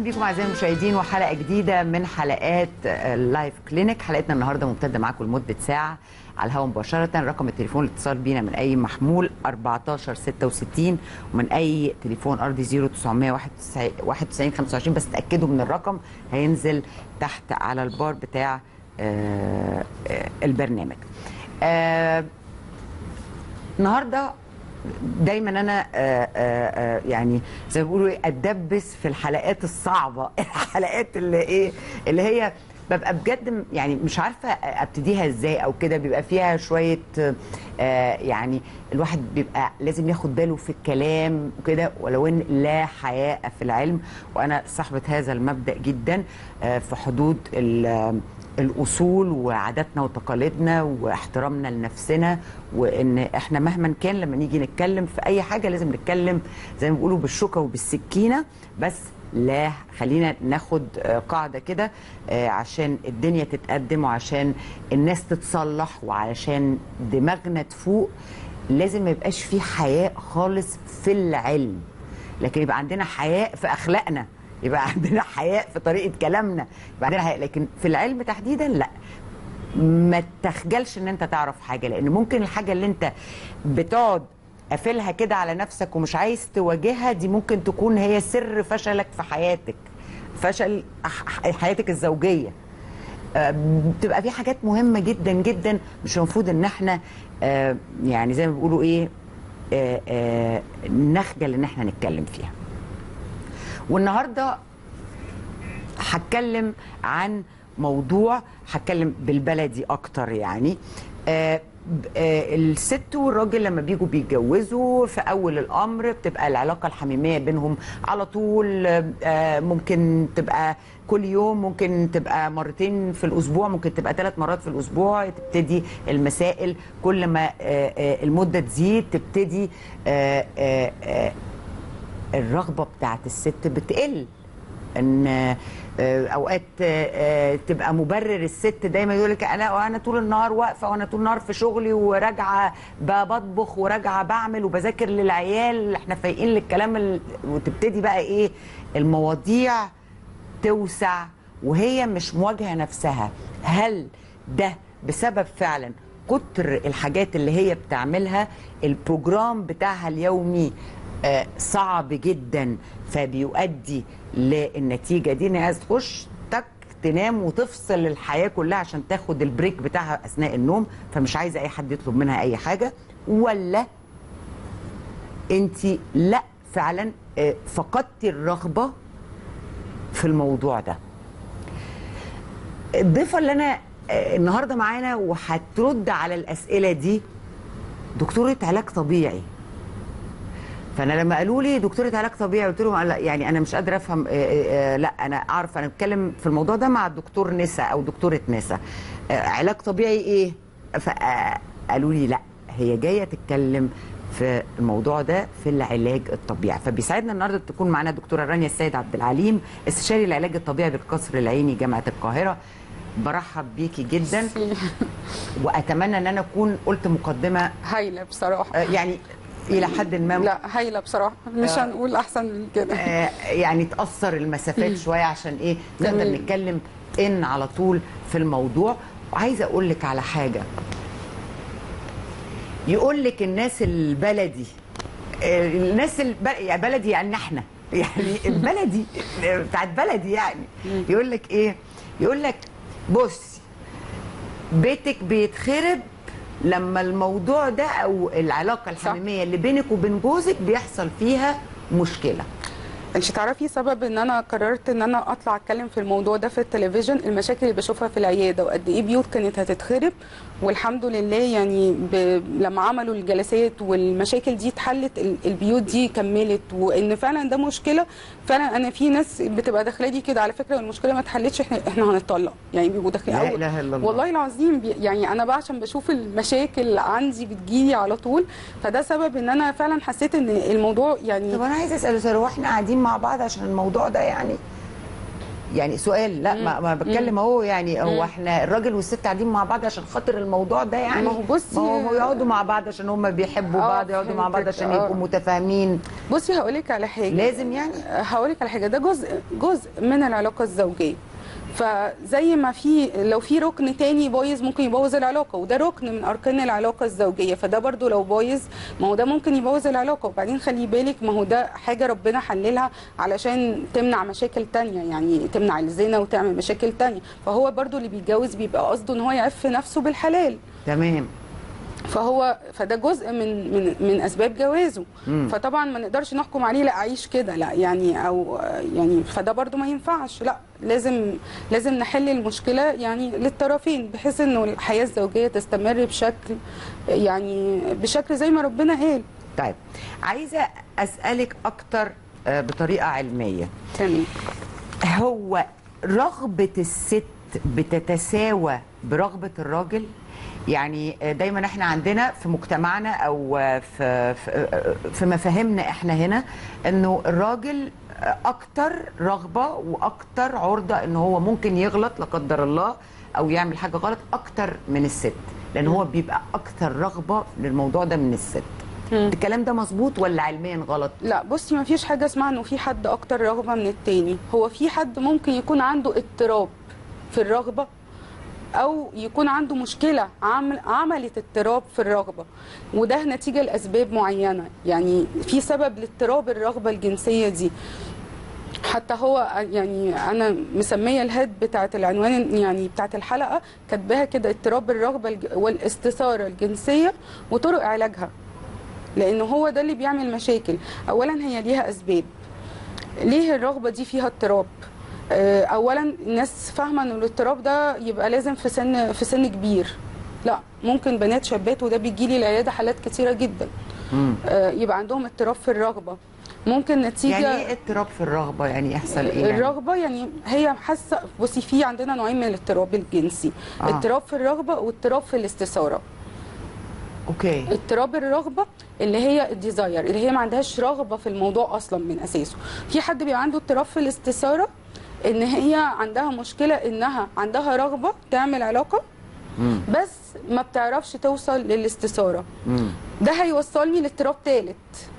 اهلا بيكم اعزائي المشاهدين وحلقه جديده من حلقات اللايف كلينيك حلقتنا النهارده ممتده معاكم لمده ساعه على الهواء مباشره رقم التليفون الاتصال بينا من اي محمول 1466 ومن اي تليفون ارضي 0900 91 25 بس تاكدوا من الرقم هينزل تحت على البار بتاع آه، آه، البرنامج آه، النهارده دايما انا آه، آه، آه، يعني زي ما بيقولوا إيه، اتدبس في الحلقات الصعبه الحلقات اللي ايه اللي هي ببقى بجد م- يعني مش عارفه ابتديها ازاي او كده بيبقى فيها شويه آه، يعني الواحد بيبقى لازم ياخد باله في الكلام وكده ولو ان لا حياء في العلم وانا صاحبه هذا المبدا جدا آه، في حدود ال- الاصول وعاداتنا وتقاليدنا واحترامنا لنفسنا وان احنا مهما كان لما نيجي نتكلم في اي حاجه لازم نتكلم زي ما بيقولوا بالشوكه وبالسكينه بس لا خلينا ناخد آه، قاعده كده آه، عشان الدنيا تتقدم وعشان الناس تتصلح وعشان دماغنا تفوق لازم ما يبقاش في حياء خالص في العلم لكن يبقى عندنا حياء في اخلاقنا يبقى عندنا حياء في طريقه كلامنا يبقى عندنا حياء لكن في العلم تحديدا لا ما تخجلش ان انت تعرف حاجه لان ممكن الحاجه اللي انت بتقعد قافلها كده على نفسك ومش عايز تواجهها دي ممكن تكون هي سر فشلك في حياتك فشل ح- حياتك الزوجيه آه، بتبقى في حاجات مهمه جدا جدا مش المفروض ان احنا آه، يعني زي ما بيقولوا ايه آه، آه، نخجل ان احنا نتكلم فيها والنهارده هتكلم عن موضوع هتكلم بالبلدي اكتر يعني آه ب- آه الست والراجل لما بيجوا بيتجوزوا في اول الامر بتبقى العلاقه الحميميه بينهم على طول آه ممكن تبقى كل يوم ممكن تبقى مرتين في الاسبوع ممكن تبقى ثلاث مرات في الاسبوع تبتدي المسائل كل ما آه آه المده تزيد تبتدي آه آه آه الرغبه بتاعت الست بتقل ان آه، اوقات آه، آه، تبقى مبرر الست دايما يقول لك انا انا طول النهار واقفه وانا طول النهار في شغلي وراجعه ب- بطبخ وراجعه بعمل وبذاكر للعيال احنا فايقين للكلام ال... وتبتدي بقى ايه المواضيع توسع وهي مش مواجهه نفسها هل ده بسبب فعلا كتر الحاجات اللي هي بتعملها البروجرام بتاعها اليومي آه، صعب جدا فبيؤدي للنتيجه دي ان عايز تخش تك تنام وتفصل الحياه كلها عشان تاخد البريك بتاعها اثناء النوم فمش عايزه اي حد يطلب منها اي حاجه ولا انت لا فعلا آه، فقدتي الرغبه في الموضوع ده الضيفه اللي انا آه، النهارده معانا وهترد على الاسئله دي دكتوره علاج طبيعي فانا لما قالوا لي دكتوره علاج طبيعي قلت لهم لا يعني انا مش قادره افهم آه، آه، لا انا اعرف انا بتكلم في الموضوع ده مع الدكتور نسا او دكتوره نسا آه، علاج طبيعي ايه فقالوا لي لا هي جايه تتكلم في الموضوع ده في العلاج الطبيعي فبيساعدنا النهارده تكون معانا دكتوره رانيا السيد عبد العليم استشاري العلاج الطبيعي بالقصر العيني جامعه القاهره برحب بيكي جدا واتمنى ان انا اكون قلت مقدمه هايله بصراحه آه، يعني الى حد ما لا هايله بصراحه مش آه. هنقول احسن من كده آه، يعني تأثر المسافات شوية عشان ايه نقدر تمام. نتكلم ان على طول في الموضوع وعايزة اقول لك على حاجة يقول لك الناس البلدي آه، الناس الب... يعني بلدي يعني احنا يعني البلدي آه، بتاعت بلدي يعني يقول لك ايه يقول لك بصي بيتك بيتخرب لما الموضوع ده او العلاقه الحميميه اللي بينك وبين جوزك بيحصل فيها مشكله انت تعرفي سبب ان انا قررت ان انا اطلع اتكلم في الموضوع ده في التلفزيون المشاكل اللي بشوفها في العياده وقد ايه بيوت كانت هتتخرب والحمد لله يعني ب... لما عملوا الجلسات والمشاكل دي اتحلت ال- البيوت دي كملت وان فعلا ده مشكله فعلا انا في ناس بتبقى داخله لي كده على فكره المشكله ما اتحلتش احنا احنا هنتطلق يعني بيبقوا داخلين لا أول- إله إلا الله. والله العظيم بي- يعني انا بقى عشان بشوف المشاكل عندي بتجيلي على طول فده سبب ان انا فعلا حسيت ان الموضوع يعني طب انا عايزه اسال سؤال هو احنا قاعدين مع بعض عشان الموضوع ده يعني يعني سؤال لا ما, ما بتكلم اهو يعني هو احنا الراجل والست قاعدين مع بعض عشان خاطر الموضوع ده يعني ما هو بصي- ما هو يقعدوا مع بعض عشان هم بيحبوا آه، بعض يقعدوا مع بعض فهمتك، عشان آه. يبقوا متفاهمين بصي هقولك على حاجه لازم يعني هقولك على حاجه ده جزء جزء من العلاقه الزوجيه فزي ما في لو في ركن تاني بايظ ممكن يبوظ العلاقه وده ركن من اركان العلاقه الزوجيه فده برضو لو بايظ ما هو ده ممكن يبوظ العلاقه وبعدين خلي بالك ما هو ده حاجه ربنا حللها علشان تمنع مشاكل تانية يعني تمنع الزنا وتعمل مشاكل تانية فهو برضو اللي بيتجوز بيبقى قصده ان هو يعف نفسه بالحلال تمام فهو فده جزء من من من اسباب جوازه مم. فطبعا ما نقدرش نحكم عليه لا عيش كده لا يعني او يعني فده برضو ما ينفعش لا لازم لازم نحل المشكله يعني للطرفين بحيث انه الحياه الزوجيه تستمر بشكل يعني بشكل زي ما ربنا قال طيب عايزه اسالك اكتر آه، بطريقه علميه تمام هو رغبة الست بتتساوى برغبة الراجل يعني دايما احنا عندنا في مجتمعنا او في في, في مفاهيمنا احنا هنا انه الراجل اكتر رغبة واكتر عرضة ان هو ممكن يغلط لا قدر الله او يعمل حاجة غلط اكتر من الست لان هو بيبقى اكتر رغبة للموضوع ده من الست الكلام ده مظبوط ولا علميا غلط لا بصي ما فيش حاجه اسمها انه في حد اكتر رغبه من التاني هو في حد ممكن يكون عنده اضطراب في الرغبه او يكون عنده مشكله عمل عملت اضطراب في الرغبه وده نتيجه لاسباب معينه يعني في سبب لاضطراب الرغبه الجنسيه دي حتى هو يعني انا مسميه الهيد بتاعه العنوان يعني بتاعه الحلقه كاتباها كده اضطراب الرغبه الج- والاستثاره الجنسيه وطرق علاجها لانه هو ده اللي بيعمل مشاكل اولا هي ليها اسباب ليه الرغبه دي فيها اضطراب آه، اولا الناس فاهمه ان الاضطراب ده يبقى لازم في سن في سن كبير لا ممكن بنات شابات وده بيجي لي العياده حالات كتيره جدا مم. آه، يبقى عندهم اضطراب في الرغبه ممكن نتيجه يعني ايه اضطراب في الرغبة يعني يحصل ايه يعني؟ الرغبه يعني هي حاسه بصي في عندنا نوعين من الاضطراب الجنسي آه. اضطراب في الرغبه واضطراب في الاستثاره اوكي اضطراب الرغبه اللي هي الديزاير اللي هي ما عندهاش رغبه في الموضوع اصلا من اساسه في حد بيبقى عنده اضطراب في الاستثاره ان هي عندها مشكله انها عندها رغبه تعمل علاقه مم. بس ما بتعرفش توصل للاستثاره مم. ده هيوصلني لاضطراب ثالث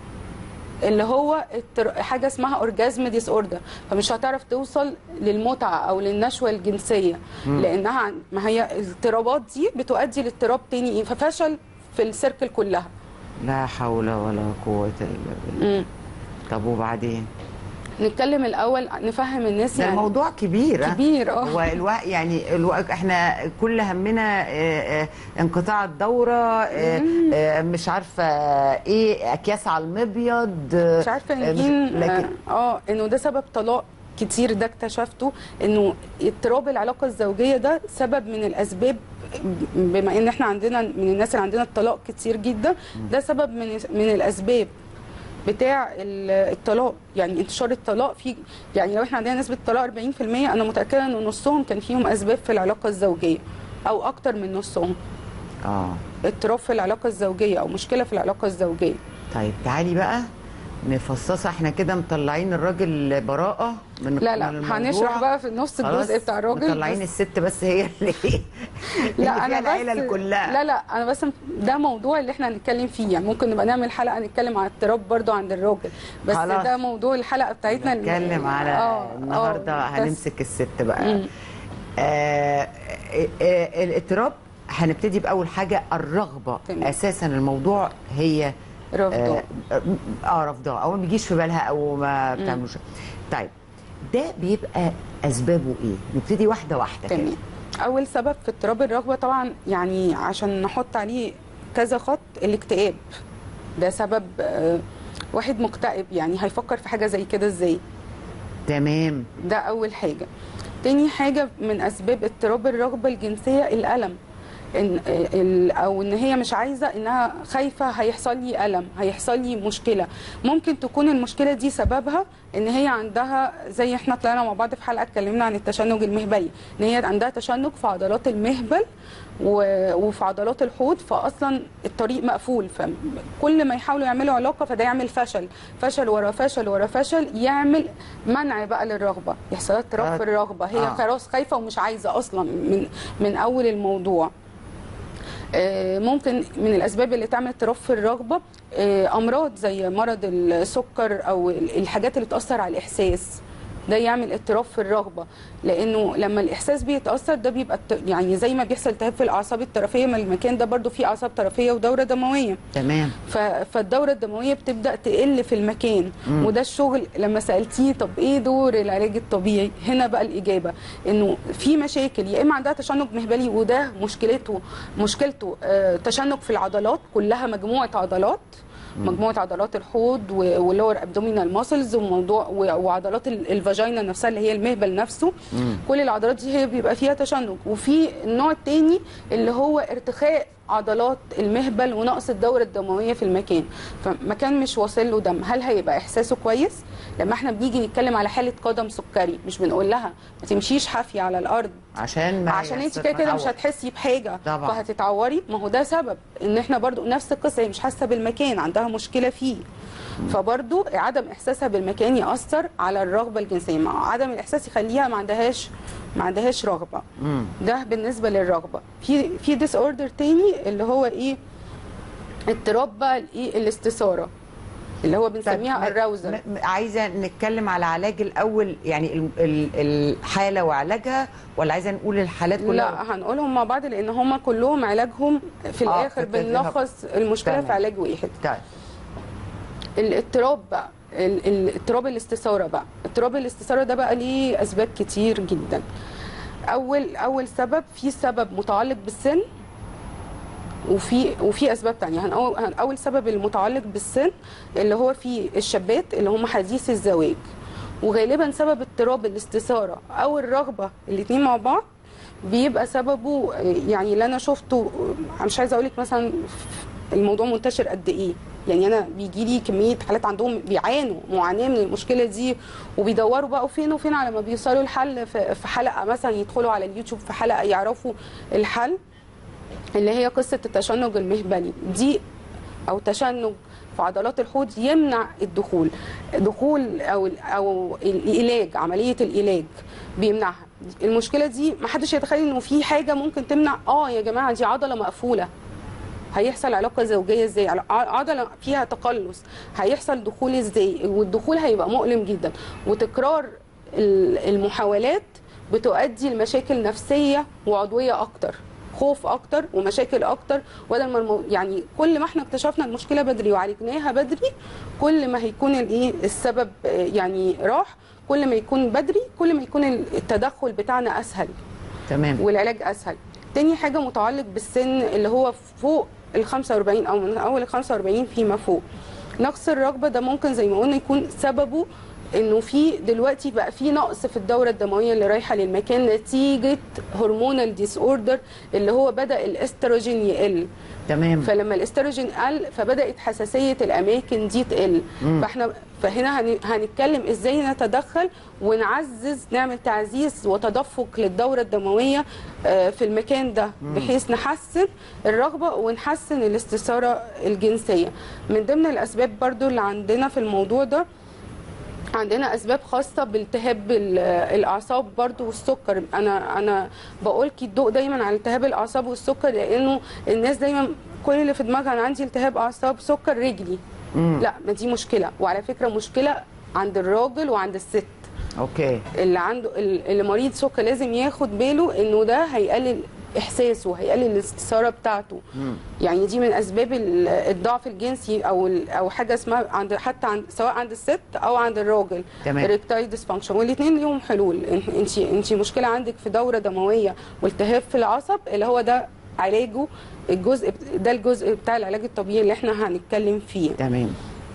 اللي هو اضطر- حاجه اسمها اورجازم ديس اوردر فمش هتعرف توصل للمتعه او للنشوه الجنسيه لانها عن- ما هي الاضطرابات دي بتؤدي لاضطراب تاني ايه ففشل في السيركل كلها لا حول ولا قوة إلا بالله مم. طب وبعدين نتكلم الاول نفهم الناس ده يعني الموضوع كبير ها؟ كبير اه هو الوقت يعني الوقت احنا كل همنا آه، آه، انقطاع الدورة آه، آه، مش عارفة ايه اكياس على المبيض آه، مش عارفه آه، ان مش- دي لكن اه انه ده سبب طلاق كتير ده اكتشفته انه اضطراب العلاقه الزوجيه ده سبب من الاسباب بما ان احنا عندنا من الناس اللي عندنا الطلاق كتير جدا ده سبب من من الاسباب بتاع ال- الطلاق يعني انتشار الطلاق في يعني لو احنا عندنا نسبه طلاق 40% انا متاكده ان نصهم كان فيهم اسباب في العلاقه الزوجيه او اكتر من نصهم اه اضطراب في العلاقه الزوجيه او مشكله في العلاقه الزوجيه طيب تعالي بقى نفصصها احنا كده مطلعين الراجل براءة من لا لا من الموضوع. هنشرح بقى في النص خلاص، الجزء بتاع الراجل مطلعين بس- الست بس هي اللي لا اللي انا فيها العيلة بس كلها لا لا انا بس ده موضوع اللي احنا هنتكلم فيه يعني ممكن نبقى نعمل حلقه نتكلم على الاضطراب برضو عند الراجل بس خلاص. ده موضوع الحلقه بتاعتنا اللي- نتكلم على آه، النهارده آه، بس- هنمسك الست بقى مم. آه آه الاضطراب هنبتدي باول حاجه الرغبه تمام. اساسا الموضوع هي رفضه اه, آه رفضها او ما بيجيش في بالها او ما بتعملوش طيب ده بيبقى اسبابه ايه نبتدي واحده واحده كده تمام اول سبب في اضطراب الرغبه طبعا يعني عشان نحط عليه كذا خط الاكتئاب ده سبب آه، واحد مكتئب يعني هيفكر في حاجه زي كده ازاي تمام ده اول حاجه تاني حاجه من اسباب اضطراب الرغبه الجنسيه الالم إن ال- او ان هي مش عايزه انها خايفه هيحصل لي الم هيحصل لي مشكله ممكن تكون المشكله دي سببها ان هي عندها زي احنا طلعنا مع بعض في حلقه اتكلمنا عن التشنج المهبلي ان هي عندها تشنج في عضلات المهبل و- وفي عضلات الحوض فاصلا الطريق مقفول فكل ما يحاولوا يعملوا علاقه فده يعمل فشل فشل ورا فشل ورا فشل يعمل منع بقى للرغبه يحصل لها اضطراب آه. في الرغبه هي آه. خلاص خايفه ومش عايزه اصلا من من اول الموضوع آه، ممكن من الاسباب اللي تعمل اضطراب في الرغبه آه، امراض زي مرض السكر او الحاجات اللي تاثر على الاحساس ده يعمل اضطراب في الرغبه لانه لما الاحساس بيتاثر ده بيبقى الت- يعني زي ما بيحصل التهاب في الاعصاب الطرفيه ما المكان ده برضو فيه اعصاب طرفيه ودوره دمويه تمام ف- فالدوره الدمويه بتبدا تقل في المكان وده الشغل لما سالتيه طب ايه دور العلاج الطبيعي هنا بقى الاجابه انه في مشاكل يا اما عندها تشنج مهبلي وده مشكلته مشكلته آه، تشنج في العضلات كلها مجموعه عضلات مجموعه عضلات الحوض واللور ابدومينال ماسلز وموضوع و- وعضلات ال- الفاجينا نفسها اللي هي المهبل نفسه كل العضلات دي هي بيبقى فيها تشنج وفي النوع الثاني اللي هو ارتخاء عضلات المهبل ونقص الدوره الدمويه في المكان فمكان مش واصل له دم هل هيبقى احساسه كويس لما احنا بنيجي نتكلم على حاله قدم سكري مش بنقول لها ما تمشيش حافيه على الارض عشان ما عشان انت يحصل كده كده مش تعور. هتحسي بحاجه طبعا. فهتتعوري ما هو ده سبب ان احنا برضو نفس القصه هي مش حاسه بالمكان عندها مشكله فيه فبرضو عدم احساسها بالمكان ياثر على الرغبه الجنسيه مع عدم الاحساس يخليها ما عندهاش ما عندهاش رغبه مم. ده بالنسبه للرغبه في في ديس اوردر تاني اللي هو ايه اضطراب بقى الايه الاستثاره اللي هو بنسميها طيب، الراوزل م- م- عايزه نتكلم على علاج الاول يعني ال- ال- الحاله وعلاجها ولا عايزه نقول الحالات كلها لا هنقولهم مع بعض لان هم كلهم علاجهم في آه، الاخر في التدريب. بنلخص المشكله تمام. في علاج واحد طيب الاضطراب بقى ال- ال- اضطراب الاستثاره بقى اضطراب الاستثاره ده بقى ليه اسباب كتير جدا اول اول سبب في سبب متعلق بالسن وفي وفي اسباب تانية هنقول هن- اول سبب المتعلق بالسن اللي هو في الشابات اللي هم حديث الزواج وغالبا سبب اضطراب الاستثاره او الرغبه الاثنين مع بعض بيبقى سببه آه، يعني اللي انا شفته آه، مش عايزه اقول لك مثلا الموضوع منتشر قد ايه يعني انا بيجي لي كميه حالات عندهم بيعانوا معاناه من المشكله دي وبيدوروا بقى فين وفين على ما بيوصلوا الحل في في حلقه مثلا يدخلوا على اليوتيوب في حلقه يعرفوا الحل اللي هي قصه التشنج المهبلي دي او تشنج في عضلات الحوض يمنع الدخول دخول او او العلاج عمليه العلاج بيمنعها المشكله دي ما حدش يتخيل انه في حاجه ممكن تمنع اه يا جماعه دي عضله مقفوله هيحصل علاقه زوجيه ازاي ع- عضله فيها تقلص هيحصل دخول ازاي والدخول هيبقى مؤلم جدا وتكرار ال- المحاولات بتؤدي لمشاكل نفسيه وعضويه اكتر خوف اكتر ومشاكل اكتر بدل ما المو... يعني كل ما احنا اكتشفنا المشكله بدري وعالجناها بدري كل ما هيكون الايه السبب آه، يعني راح كل ما يكون بدري كل ما يكون التدخل بتاعنا اسهل تمام والعلاج اسهل تاني حاجه متعلق بالسن اللي هو فوق ال 45 او من اول ال 45 فيما فوق نقص الرغبه ده ممكن زي ما قلنا يكون سببه انه في دلوقتي بقى في نقص في الدوره الدمويه اللي رايحه للمكان نتيجه هرمونال ديس اوردر اللي هو بدا الاستروجين يقل تمام فلما الاستروجين قل فبدات حساسيه الاماكن دي تقل فاحنا فهنا هن- هنتكلم ازاي نتدخل ونعزز نعمل تعزيز وتدفق للدوره الدمويه آه، في المكان ده بحيث نحسن الرغبه ونحسن الاستثاره الجنسيه من ضمن الاسباب برضو اللي عندنا في الموضوع ده عندنا اسباب خاصه بالتهاب ال- الاعصاب برضو والسكر انا انا بقول لك الضوء دايما على التهاب الاعصاب والسكر لانه الناس دايما كل اللي في دماغها انا عندي التهاب اعصاب سكر رجلي لا ما دي مشكله وعلى فكره مشكله عند الراجل وعند الست اوكي اللي عنده اللي مريض سكر لازم ياخد باله انه ده هيقلل احساسه هيقلل الاستثاره بتاعته يعني دي من اسباب ال- الضعف الجنسي او ال- او حاجه اسمها عند حتى عند سواء عند الست او عند الراجل تمام. ريكتايل ديسفانكشن والاثنين ليهم حلول انت انت مشكله عندك في دوره دمويه والتهاب في العصب اللي هو ده علاجه الجزء ده الجزء بتاع العلاج الطبيعي اللي احنا هنتكلم فيه تمام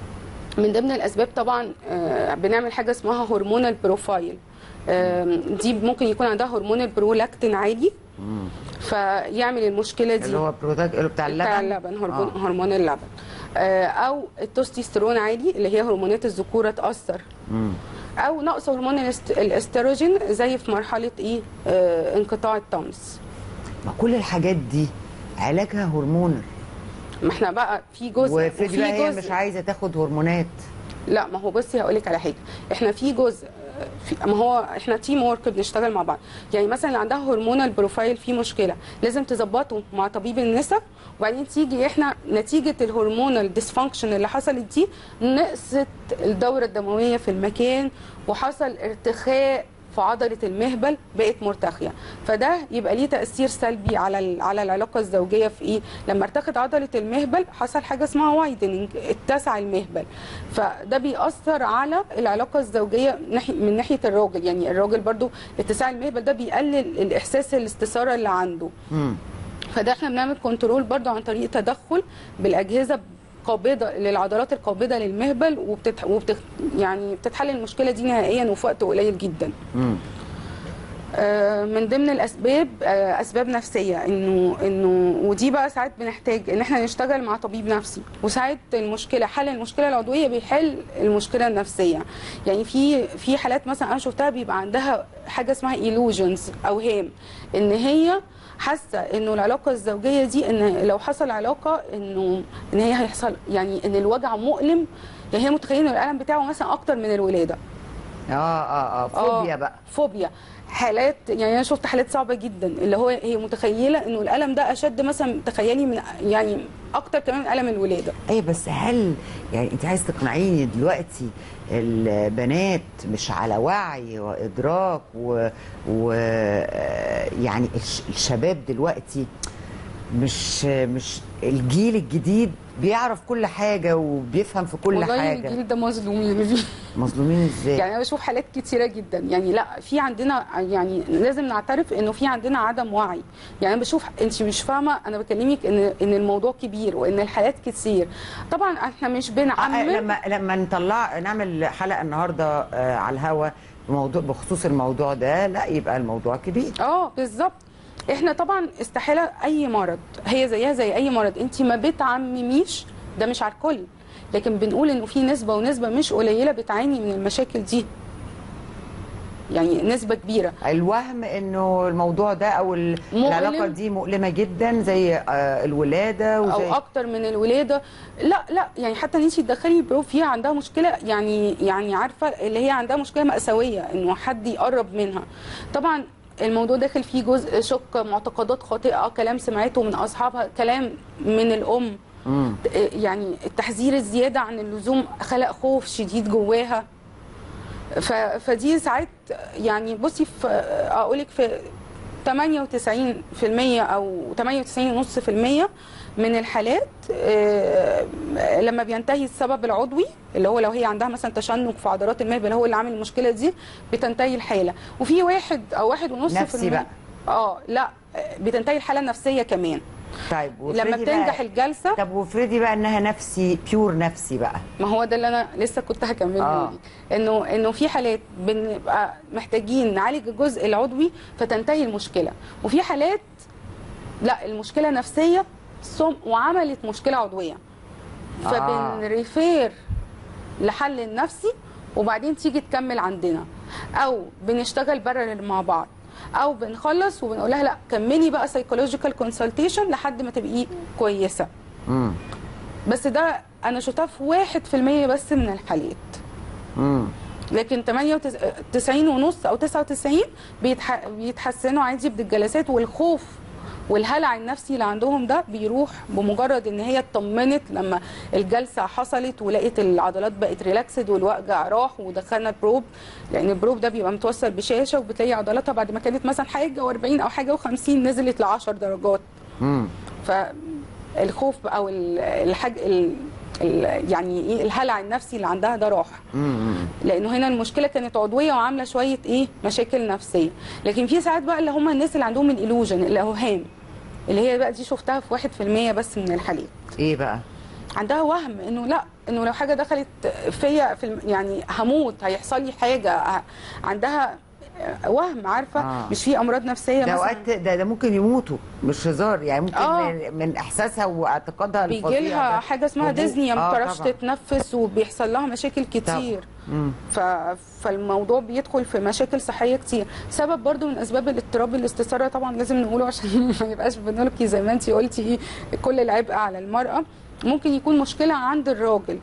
من ضمن الاسباب طبعا آه، بنعمل حاجه اسمها هرمونال بروفايل آم، دي ممكن يكون عندها هرمون البرولاكتين عالي فيعمل المشكله دي اللي هو بروتاج اللي بتاع بتاع اللبن اللبن هرمون, آه. آه. هرمون اللبن آه، او التستوستيرون عالي اللي هي هرمونات الذكوره تاثر مم. او نقص هرمون الاست- الاستروجين زي في مرحله ايه آه انقطاع الطمس ما كل الحاجات دي علاجها هرمونال ما احنا بقى في جزء وافرضي بقى هي مش عايزه تاخد هرمونات لا ما هو بصي هقول لك على حاجه احنا في جزء في ما هو احنا تيم ورك بنشتغل مع بعض يعني مثلا اللي عندها هرمونال بروفايل فيه مشكله لازم تظبطه مع طبيب النساء وبعدين تيجي احنا نتيجه الهرمونال ديسفانكشن اللي حصلت دي نقصت الدوره الدمويه في المكان وحصل ارتخاء في عضله المهبل بقت مرتخيه فده يبقى ليه تاثير سلبي على ال- على العلاقه الزوجيه في ايه لما ارتخت عضله المهبل حصل حاجه اسمها وايدنينج اتسع المهبل فده بيأثر على العلاقه الزوجيه ناحية من ناحيه الراجل يعني الراجل برضو اتساع المهبل ده بيقلل الاحساس الاستثاره اللي عنده مم. فده احنا بنعمل كنترول برضو عن طريق تدخل بالاجهزه قابضه للعضلات القابضه للمهبل وبتت... وبتت... يعني بتتحل المشكله دي نهائيا وفي وقت قليل جدا مم. آه، من ضمن الاسباب آه، اسباب نفسيه انه انه ودي بقى ساعات بنحتاج ان احنا نشتغل مع طبيب نفسي وساعات المشكله حل المشكله العضويه بيحل المشكله النفسيه يعني في في حالات مثلا انا شفتها بيبقى عندها حاجه اسمها ايلوجنز اوهام ان هي حاسه انه العلاقه الزوجيه دي ان لو حصل علاقه انه ان هي هيحصل يعني ان الوجع مؤلم يعني هي متخيله ان الالم بتاعه مثلا اكتر من الولاده اه اه اه فوبيا بقى فوبيا حالات يعني انا شفت حالات صعبه جدا اللي هو هي متخيله انه الالم ده اشد مثلا تخيلي من يعني اكتر كمان من الم الولاده اي بس هل يعني انت عايز تقنعيني دلوقتي البنات مش على وعي وادراك و, و آه، يعني الش- الشباب دلوقتي مش مش الجيل الجديد بيعرف كل حاجه وبيفهم في كل والله حاجه الجيل ده مظلومين مظلومين ازاي يعني انا بشوف حالات كتيره جدا يعني لا في عندنا يعني لازم نعترف انه في عندنا عدم وعي يعني انا بشوف انت مش فاهمه انا بكلمك ان ان الموضوع كبير وان الحالات كتير طبعا احنا مش آه، بنعمم لما لما نطلع نعمل حلقه النهارده آه، على الهوا موضوع بخصوص الموضوع ده لا يبقى الموضوع كبير اه بالظبط احنا طبعا استحاله اي مرض هي زيها زي اي مرض انت ما بتعمميش ده مش على الكل لكن بنقول انه في نسبه ونسبه مش قليله بتعاني من المشاكل دي يعني نسبه كبيره الوهم انه الموضوع ده او ال- مؤلم. العلاقه دي مؤلمه جدا زي آه، الولاده وزي او اكتر من الولاده لا لا يعني حتى ان انت تدخلي البروف فيها عندها مشكله يعني يعني عارفه اللي هي عندها مشكله مأساويه انه حد يقرب منها طبعا الموضوع داخل فيه جزء شك معتقدات خاطئه كلام سمعته من اصحابها كلام من الام مم. يعني التحذير الزياده عن اللزوم خلق خوف شديد جواها ف... فدي ساعات يعني بصي في اقول لك في 98% او 98.5% من الحالات آه، لما بينتهي السبب العضوي اللي هو لو هي عندها مثلا تشنج في عضلات المهبل هو اللي عامل المشكله دي بتنتهي الحاله وفي واحد او واحد ونص في نفسي المية- بقى. اه لا آه، بتنتهي الحاله النفسيه كمان طيب لما وافرضي بتنجح بقى الجلسه طب وافرضي بقى انها نفسي بيور نفسي بقى ما هو ده اللي انا لسه كنت هكمله آه. آه. انه انه في حالات بنبقى محتاجين نعالج الجزء العضوي فتنتهي المشكله وفي حالات لا المشكله نفسيه ثم وعملت مشكله عضويه آه. فبنريفير لحل النفسي وبعدين تيجي تكمل عندنا او بنشتغل بارلل مع بعض او بنخلص وبنقول لها لا كملي بقى سايكولوجيكال كونسلتيشن لحد ما تبقي كويسه امم بس ده انا شفتها في واحد في المية بس من الحالات امم لكن 98 ونص او 99 بيتح... بيتحسنوا عادي بالجلسات والخوف والهلع النفسي اللي عندهم ده بيروح بمجرد ان هي اطمنت لما الجلسه حصلت ولقيت العضلات بقت ريلاكسد والوجع راح ودخلنا البروب لان البروب ده بيبقى متوصل بشاشه وبتلاقي عضلاتها بعد ما كانت مثلا حاجه و40 او حاجه و50 نزلت ل 10 درجات امم فالخوف او ال- الحاج ال... ال... يعني ايه الهلع النفسي اللي عندها ده راح امم لانه هنا المشكله كانت عضويه وعامله شويه ايه مشاكل نفسيه لكن في ساعات بقى اللي هم الناس اللي عندهم الالوجن الاوهام اللي هي بقى دي شفتها في 1% بس من الحالات ايه بقى عندها وهم انه لا انه لو حاجه دخلت فيا في الم- يعني هموت هيحصل لي حاجه ه- عندها وهم عارفه آه. مش في امراض نفسيه ده مثلا اوقات ده, ده ممكن يموتوا مش هزار يعني ممكن آه. من, من احساسها واعتقادها بيجي الفظيع لها ده. حاجه اسمها هبوط. ديزني ما آه، بتعرفش طبعاً. تتنفس وبيحصل لها مشاكل كتير مم. ف... فالموضوع بيدخل في مشاكل صحيه كتير سبب برضو من اسباب الاضطراب الاستثاره طبعا لازم نقوله عشان ما يبقاش بنلقي زي ما انت قلتي ايه كل العبء على المراه ممكن يكون مشكله عند الراجل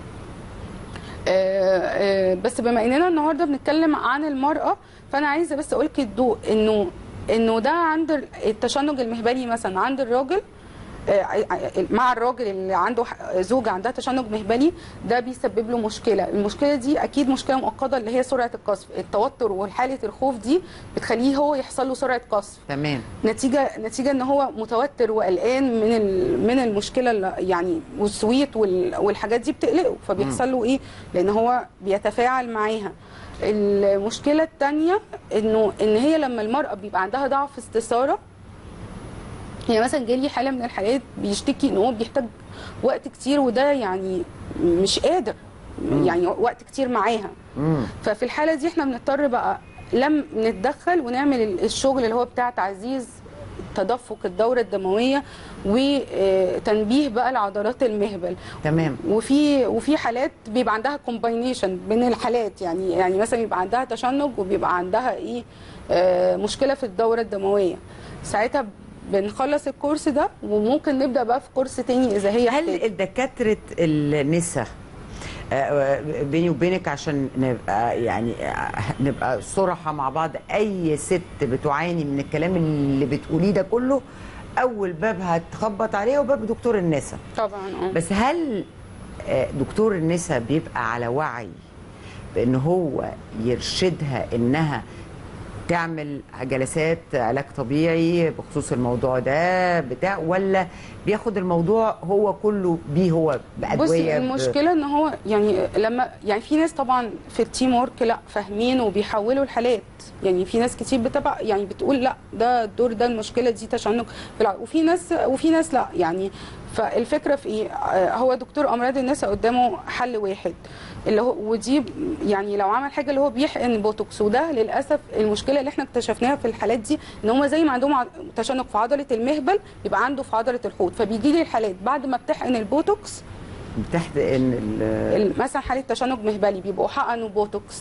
آه، آه، بس بما اننا النهارده بنتكلم عن المراه فانا عايزه بس اقول الضوء انه انه ده عند التشنج المهبلي مثلا عند الراجل آه، مع الراجل اللي عنده ح- زوجة عندها تشنج مهبلي ده بيسبب له مشكلة المشكلة دي أكيد مشكلة مؤقتة اللي هي سرعة القذف التوتر وحالة الخوف دي بتخليه هو يحصل له سرعة قذف تمام نتيجة نتيجة ان هو متوتر وقلقان من ال- من المشكلة اللي يعني والسويت وال- والحاجات دي بتقلقه فبيحصل له ايه لان هو بيتفاعل معاها المشكلة التانية انه ان هي لما المرأة بيبقى عندها ضعف استثارة يعني مثلا جالي حالة من الحالات بيشتكي ان هو بيحتاج وقت كتير وده يعني مش قادر يعني وقت كتير معاها مم. ففي الحاله دي احنا بنضطر بقى لم نتدخل ونعمل ال- الشغل اللي هو بتاع تعزيز تدفق الدوره الدمويه وتنبيه بقى لعضلات المهبل تمام وفي وفي حالات بيبقى عندها كومباينيشن بين الحالات يعني يعني مثلا يبقى عندها تشنج وبيبقى عندها ايه آه، مشكله في الدوره الدمويه ساعتها بنخلص الكورس ده وممكن نبدا بقى في كورس تاني اذا هي هل احتاج. الدكاتره النساء آه، بيني وبينك عشان نبقى يعني آه، نبقى صراحة مع بعض أي ست بتعاني من الكلام اللي بتقوليه ده كله أول باب هتخبط عليه وباب دكتور النساء طبعا اه بس هل آه، دكتور النساء بيبقى على وعي بان هو يرشدها انها تعمل جلسات علاج طبيعي بخصوص الموضوع ده بتاع ولا بياخد الموضوع هو كله بيه هو بادويه بصي ب- المشكله ان هو يعني لما يعني في ناس طبعا في التيم ورك لا فاهمين وبيحولوا الحالات يعني في ناس كتير بتبع يعني بتقول لا ده الدور ده المشكله دي تشنج في الع- وفي ناس وفي ناس لا يعني فالفكره في ايه آه، هو دكتور امراض النساء قدامه حل واحد اللي هو ودي يعني لو عمل حاجه اللي هو بيحقن بوتوكس وده للاسف المشكله اللي احنا اكتشفناها في الحالات دي ان هم زي ما عندهم ع- تشنج في عضله المهبل يبقى عنده في عضله الحوض فبيجي لي الحالات بعد ما بتحقن البوتوكس تحت ان ال- ال- مثلا حاله تشنج مهبلي بيبقوا حقنوا بوتوكس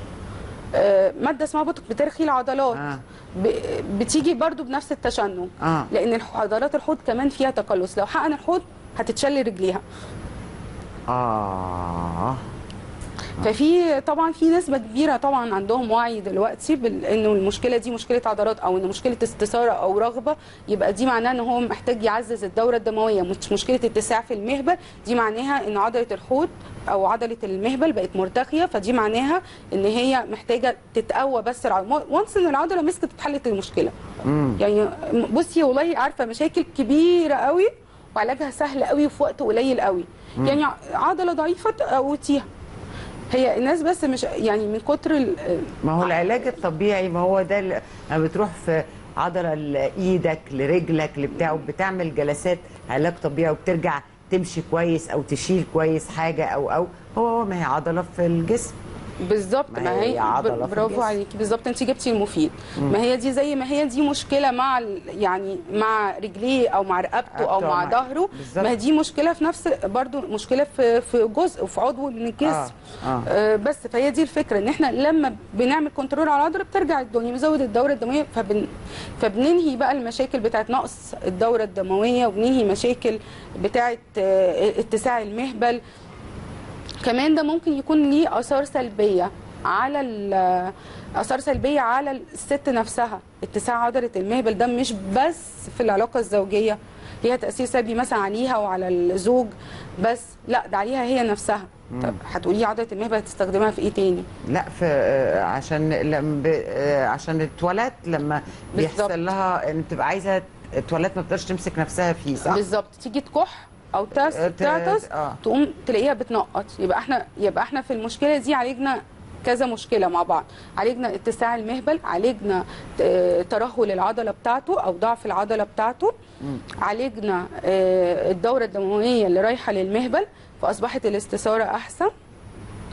آه، ماده اسمها بوتوكس بترخي العضلات آه. ب- بتيجي برضو بنفس التشنج اه لان الح- عضلات الحوض كمان فيها تقلص لو حقن الحوض هتتشل رجليها اه ففي طبعا في نسبه كبيره طبعا عندهم وعي دلوقتي بال- انه المشكله دي مشكله عضلات او ان مشكله استثاره او رغبه يبقى دي معناها ان هو محتاج يعزز الدوره الدمويه مش مشكله اتساع في المهبل دي معناها ان عضله الحوض او عضله المهبل بقت مرتخيه فدي معناها ان هي محتاجه تتقوى بس العضله وانس ان العضله مسكت اتحلت المشكله امم يعني بصي والله عارفه مشاكل كبيره قوي وعلاجها سهل قوي وفي وقت قليل قوي يعني عضله ضعيفه تقوتيها هي الناس بس مش يعني من كتر ال- ما هو العلاج الطبيعي ما هو ده اللي- لما بتروح في عضله لايدك لرجلك لبتاع بتعمل جلسات علاج طبيعي وبترجع تمشي كويس او تشيل كويس حاجه او او هو هو ما هي عضله في الجسم بالظبط ما ما هي هي عضلة في برافو الجسم. عليكي بالظبط انت جبتي المفيد ما هي دي زي ما هي دي مشكله مع ال- يعني مع رجليه او مع رقبته او رقبته مع مع- ظهره بالظبط. ما هي دي مشكله في نفس برضو مشكله في في جزء في عضو من الجسم آه، آه. آه بس فهي دي الفكره ان احنا لما بنعمل كنترول على العضله بترجع الدنيا بنزود الدوره الدمويه فبن فبننهي بقى المشاكل بتاعت نقص الدوره الدمويه وبننهي مشاكل بتاعت آه، اتساع المهبل كمان ده ممكن يكون ليه اثار سلبيه على ال- اثار سلبيه على الست نفسها اتساع عضله المهبل ده مش بس في العلاقه الزوجيه ليها تاثير سلبي مثلا عليها وعلى الزوج بس لا ده عليها هي نفسها طب هتقولي عضله المهبل هتستخدمها في ايه تاني لا في آه، عشان لما ب- آه، عشان التواليت لما بالظبط. بيحصل لها ان بتبقى عايزه التواليت ما بتقدرش تمسك نفسها فيه صح؟ بالظبط تيجي تكح او تس آه، ت- تعطس آه. تقوم تلاقيها بتنقط يبقى احنا يبقى احنا في المشكله دي عالجنا كذا مشكله مع بعض عالجنا اتساع المهبل عالجنا ت- ترهل العضله بتاعته او ضعف العضله بتاعته عالجنا آه، الدوره الدمويه اللي رايحه للمهبل فاصبحت الاستثاره احسن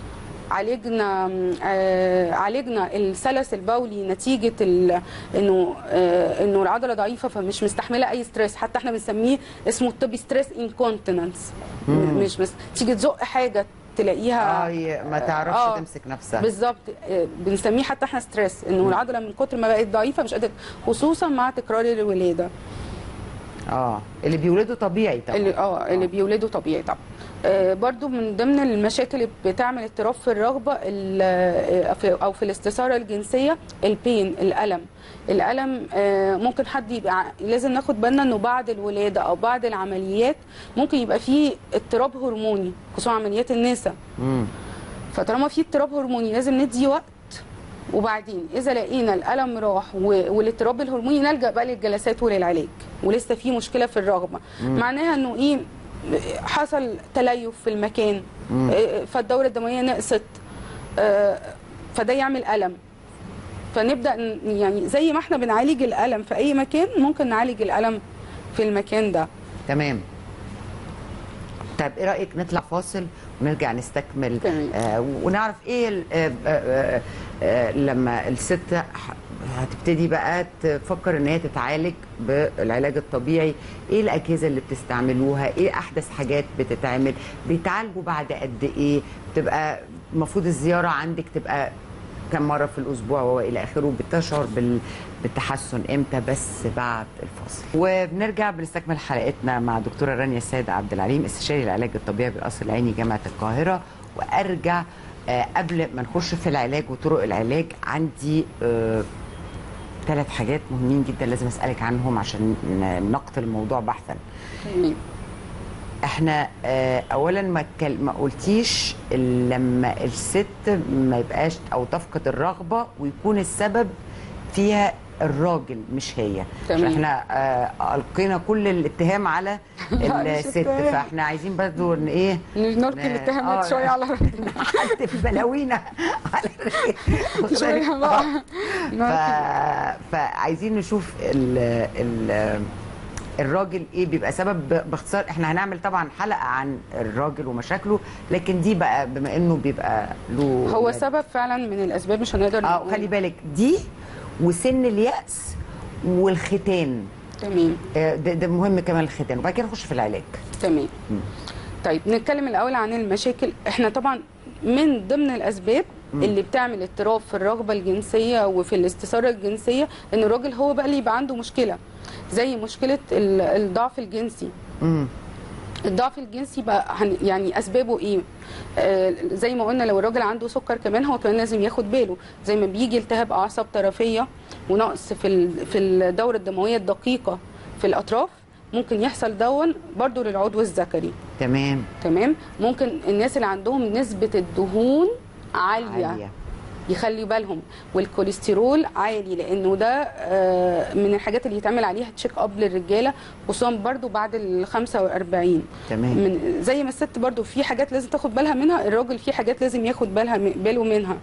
عالجنا آه عالجنا السلس البولي نتيجه ال- انه آه انه العضله ضعيفه فمش مستحمله اي ستريس حتى احنا بنسميه اسمه الطبي ستريس انكونتيننس مش بس تيجي تزق حاجه تلاقيها اه ي- ما تعرفش آه. تمسك نفسها بالظبط آه، بنسميه حتى احنا ستريس انه العضله من كتر ما بقت ضعيفه مش قادره خصوصا مع تكرار الولاده اه اللي بيولدوا طبيعي طبعا اللي اه اللي بيولدوا طبيعي طبعا آه، برضو من ضمن المشاكل اللي بتعمل اضطراب في الرغبه ال- آه، في- او في الاستثاره الجنسيه البين الالم الالم آه، ممكن حد يبقى ع- لازم ناخد بالنا انه بعد الولاده او بعد العمليات ممكن يبقى فيه اضطراب هرموني خصوصا عمليات النساء مم. فطالما في اضطراب هرموني لازم ندي وقت وبعدين اذا لقينا الالم راح و- والاضطراب الهرموني نلجا بقى للجلسات وللعلاج ولسه في مشكله في الرغبه معناها انه ايه حصل تليف في المكان آه، فالدوره الدمويه نقصت آه، فده يعمل الم فنبدا ن- يعني زي ما احنا بنعالج الالم في اي مكان ممكن نعالج الالم في المكان ده تمام طيب ايه رايك نطلع فاصل ونرجع نستكمل تمام. آه ونعرف ايه ال- آه آه آه لما الست ح- هتبتدي بقى تفكر ان هي تتعالج بالعلاج الطبيعي ايه الاجهزه اللي بتستعملوها ايه احدث حاجات بتتعمل بيتعالجوا بعد قد ايه بتبقى المفروض الزياره عندك تبقى كم مره في الاسبوع والى اخره بتشعر بال... بالتحسن امتى بس بعد الفاصل وبنرجع بنستكمل حلقتنا مع دكتوره رانيا السيد عبد العليم استشاري العلاج الطبيعي بالقصر العيني جامعه القاهره وارجع آه، قبل ما نخش في العلاج وطرق العلاج عندي آه، ثلاث حاجات مهمين جدا لازم اسالك عنهم عشان ن- نقتل الموضوع بحثا احنا آه، اولا ما اتكل- ما قلتيش لما الست ما يبقاش او تفقد الرغبه ويكون السبب فيها الراجل مش هي تمام. عشان احنا آه، القينا كل الاتهام على لا، مش الست اتهام. فاحنا عايزين برضو ان ايه نلقي ن- الاتهامات آه، شويه على الراجل. نحتف بلاوينا على الرجال. شويه بقى ف... نلقي فعايزين نشوف ال... ال... الراجل ايه بيبقى سبب باختصار احنا هنعمل طبعا حلقه عن الراجل ومشاكله لكن دي بقى بما انه بيبقى له هو سبب فعلا من الاسباب مش هنقدر اه نقول. خلي بالك دي وسن اليأس والختان تمام آه، ده, ده مهم كمان الختان وبعد كده نخش في العلاج تمام طيب نتكلم الاول عن المشاكل احنا طبعا من ضمن الاسباب اللي بتعمل اضطراب في الرغبه الجنسيه وفي الاستثاره الجنسيه ان الراجل هو بقى اللي يبقى عنده مشكله زي مشكله ال- الضعف الجنسي امم الضعف الجنسي بقى هن يعني اسبابه ايه آه زي ما قلنا لو الراجل عنده سكر كمان هو كمان لازم ياخد باله زي ما بيجي التهاب اعصاب طرفيه ونقص في ال- في الدوره الدمويه الدقيقه في الاطراف ممكن يحصل دون برضو للعضو الذكري تمام تمام ممكن الناس اللي عندهم نسبه الدهون عاليه, عاليه يخلي بالهم والكوليسترول عالي لانه ده آه، من الحاجات اللي يتعمل عليها تشيك اب للرجاله خصوصا برضو بعد ال 45 تمام من زي ما الست برضو في حاجات لازم تاخد بالها منها الراجل في حاجات لازم ياخد بالها باله منها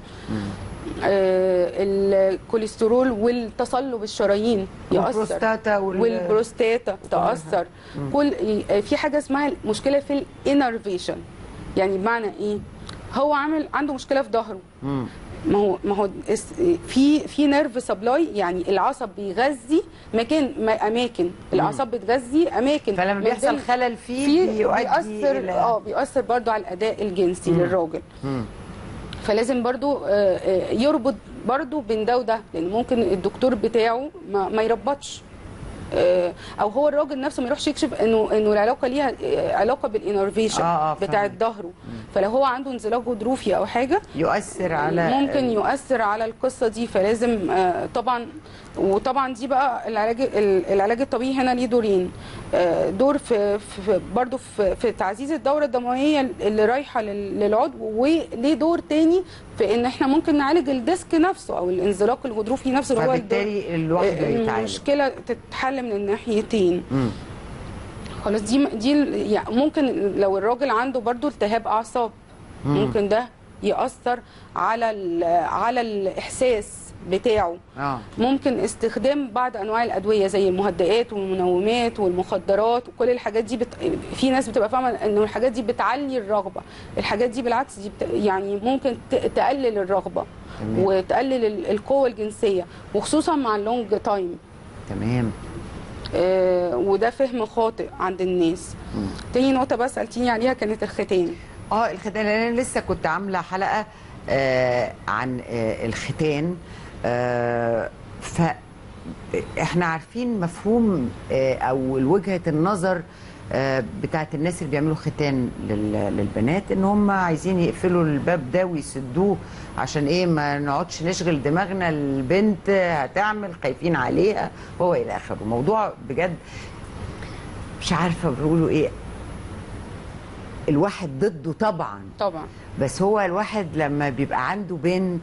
آه الكوليسترول والتصلب الشرايين يأثر والبروستاتا وال... والبروستاتا تأثر كل آه، في حاجة اسمها مشكلة في الانرفيشن يعني بمعنى ايه هو عامل عنده مشكلة في ظهره مم. ما هو ما هو اس- في في نيرف سبلاي يعني العصب بيغذي مكان ما- اماكن الاعصاب بتغذي اماكن فلما من بيحصل ضمن- خلل فيه في بيؤدي بيأثر الى اه بيأثر برضو على الاداء الجنسي مم. للراجل مم. فلازم برضو آه، آه، يربط برضو بين ده وده لان ممكن الدكتور بتاعه ما, ما يربطش آه، او هو الراجل نفسه ما يروحش يكشف انه انه العلاقه ليها آه، علاقه بالانرفيشن آه، آه، بتاعه فاهمك. ظهره فلو هو عنده انزلاق غضروفي او حاجه يؤثر على ممكن يؤثر على القصه دي فلازم آه، طبعا وطبعا دي بقى العلاج ال- العلاج الطبيعي هنا ليه دورين آه، دور في, في برضه في, في تعزيز الدوره الدمويه اللي رايحه لل- للعضو وليه دور تاني في ان احنا ممكن نعالج الديسك نفسه او الانزلاق الغضروفي نفسه اللي هو الدور- فبالتالي لوحده يتعالج المشكله تتحل من الناحيتين مم. خلاص دي دي ال- يعني ممكن لو الراجل عنده برضو التهاب اعصاب مم. ممكن ده ياثر على ال- على الاحساس بتاعه اه ممكن استخدام بعض انواع الادويه زي المهدئات والمنومات والمخدرات وكل الحاجات دي بت... في ناس بتبقى فاهمه ان الحاجات دي بتعلي الرغبه الحاجات دي بالعكس دي بت... يعني ممكن ت... تقلل الرغبه تمام. وتقلل ال- القوه الجنسيه وخصوصا مع اللونج تايم تمام آه وده فهم خاطئ عند الناس مم. تاني نقطه بقى سالتيني عليها كانت الختان اه الختان انا لسه كنت عامله حلقه آه عن آه الختان آه ف احنا عارفين مفهوم آه او وجهه النظر آه بتاعت الناس اللي بيعملوا ختان لل- للبنات ان هم عايزين يقفلوا الباب ده ويسدوه عشان ايه ما نقعدش نشغل دماغنا البنت هتعمل خايفين عليها هو الى اخره موضوع بجد مش عارفه بيقولوا ايه الواحد ضده طبعا طبعا بس هو الواحد لما بيبقى عنده بنت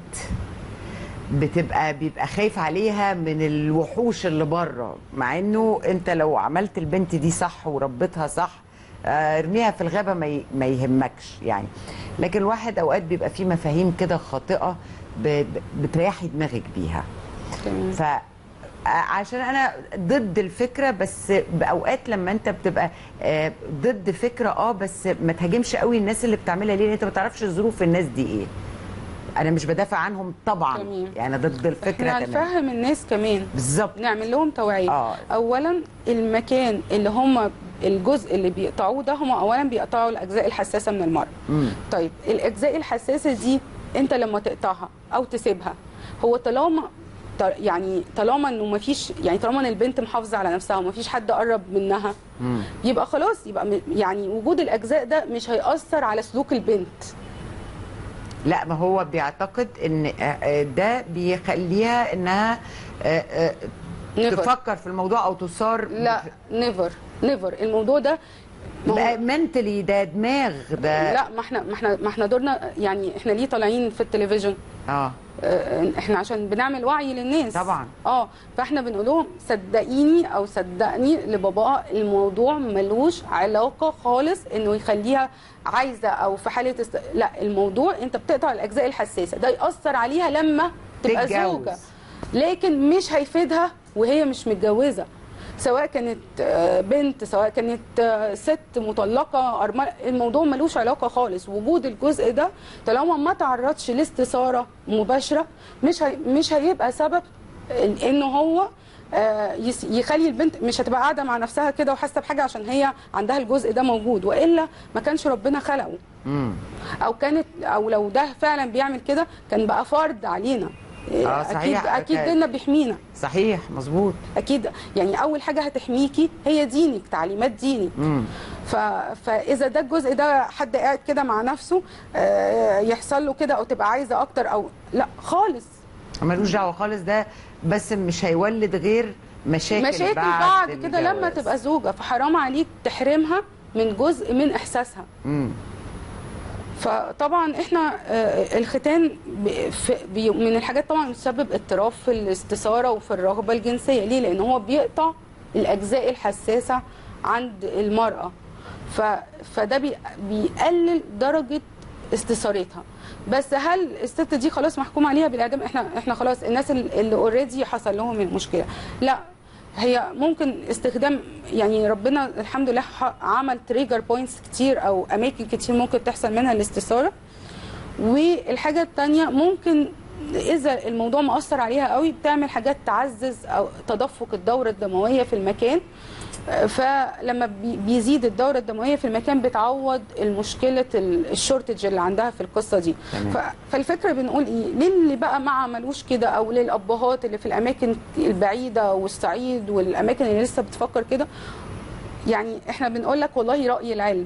بتبقى بيبقى خايف عليها من الوحوش اللي بره مع انه انت لو عملت البنت دي صح وربيتها صح آه، ارميها في الغابه ما ي- ما يهمكش يعني لكن الواحد اوقات بيبقى فيه مفاهيم كده خاطئه ب- ب- بتريحي دماغك بيها تمام ف عشان انا ضد الفكره بس باوقات لما انت بتبقى آه، ضد فكره اه بس ما تهاجمش قوي الناس اللي بتعملها ليه لان انت ما تعرفش ظروف الناس دي ايه انا مش بدافع عنهم طبعا تمام. يعني أنا ضد الفكره احنا تمام هنفهم الناس كمان بالظبط نعمل لهم توعيه آه. اولا المكان اللي هم الجزء اللي بيقطعوه ده هم اولا بيقطعوا الاجزاء الحساسه من المرأة مم. طيب الاجزاء الحساسه دي انت لما تقطعها او تسيبها هو طالما ط- يعني طالما انه ما فيش يعني طالما ان البنت محافظه على نفسها وما فيش حد قرب منها مم. يبقى خلاص يبقى م- يعني وجود الاجزاء ده مش هيأثر على سلوك البنت لا ما هو بيعتقد ان آه، آه، ده بيخليها انها آه، آه، Never. تفكر في الموضوع او تصار لا نيفر نيفر الموضوع ده ما هو- منتلي ده دماغ ده لا ما احنا ما احنا ما احنا دورنا يعني احنا ليه طالعين في التلفزيون اه اه، احنا عشان بنعمل وعي للناس طبعا. اه فاحنا بنقول لهم صدقيني او صدقني لباباها الموضوع ملوش علاقه خالص انه يخليها عايزه او في حاله است... لا الموضوع انت بتقطع الاجزاء الحساسه ده ياثر عليها لما تبقى تتجوز. زوجه لكن مش هيفيدها وهي مش متجوزه سواء كانت آه، بنت سواء كانت آه، ست مطلقه أرملة الموضوع ملوش علاقه خالص وجود الجزء ده طالما ما تعرضش لاستثاره مباشره مش هي مش هيبقى سبب إن- انه هو آه، يس- يخلي البنت مش هتبقى قاعده مع نفسها كده وحاسه بحاجه عشان هي عندها الجزء ده موجود والا ما كانش ربنا خلقه مم. او كانت او لو ده فعلا بيعمل كده كان بقى فرض علينا آه، اكيد صحيح. اكيد ديننا بيحمينا صحيح مظبوط اكيد يعني اول حاجه هتحميكي هي دينك تعليمات ديني مم. ف... فاذا ده الجزء ده حد قاعد كده مع نفسه آه، يحصل له كده او تبقى عايزه اكتر او لا خالص ملوش دعوه خالص ده بس مش هيولد غير مشاكل, مشاكل بعد, بعد كده لما الجواز. تبقى زوجه فحرام عليك تحرمها من جزء من احساسها مم. فطبعا احنا آه، الختان ب- في- بي- من الحاجات طبعا بتسبب اضطراب في الاستثاره وفي الرغبه الجنسيه ليه لان هو بيقطع الاجزاء الحساسه عند المراه ف فده بي- بيقلل درجه استثارتها بس هل الست دي خلاص محكوم عليها بالاعدام احنا احنا خلاص الناس اللي اوريدي حصل لهم المشكله لا هي ممكن استخدام يعني ربنا الحمد لله ح- عمل تريجر بوينتس كتير او اماكن كتير ممكن تحصل منها الاستثاره والحاجه الثانيه ممكن اذا الموضوع مأثر عليها قوي بتعمل حاجات تعزز او تدفق الدوره الدمويه في المكان آه، فلما بي- بيزيد الدوره الدمويه في المكان بتعوض المشكله ال- الشورتج اللي عندها في القصه دي تمام. ف- فالفكره بنقول ايه ليه اللي بقى ما عملوش كده او ليه الابهات اللي في الاماكن البعيده والصعيد والاماكن اللي لسه بتفكر كده يعني احنا بنقول لك والله راي العلم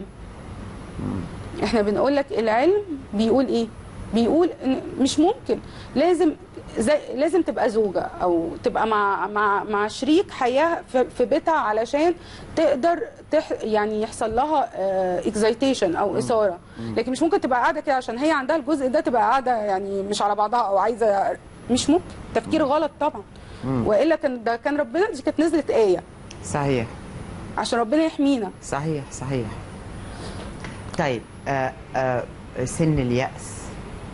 احنا بنقول لك العلم بيقول ايه بيقول ان مش ممكن لازم زي لازم تبقى زوجه او تبقى مع مع مع شريك حياه في في بيتها علشان تقدر تح يعني يحصل لها اكزايتيشن او اثاره لكن مش ممكن تبقى قاعده كده عشان هي عندها الجزء ده تبقى قاعده يعني مش على بعضها او عايزه مش ممكن تفكير غلط طبعا والا كان ده كان ربنا دي كانت نزلت ايه صحيح عشان ربنا يحمينا صحيح صحيح طيب آه آه سن اليأس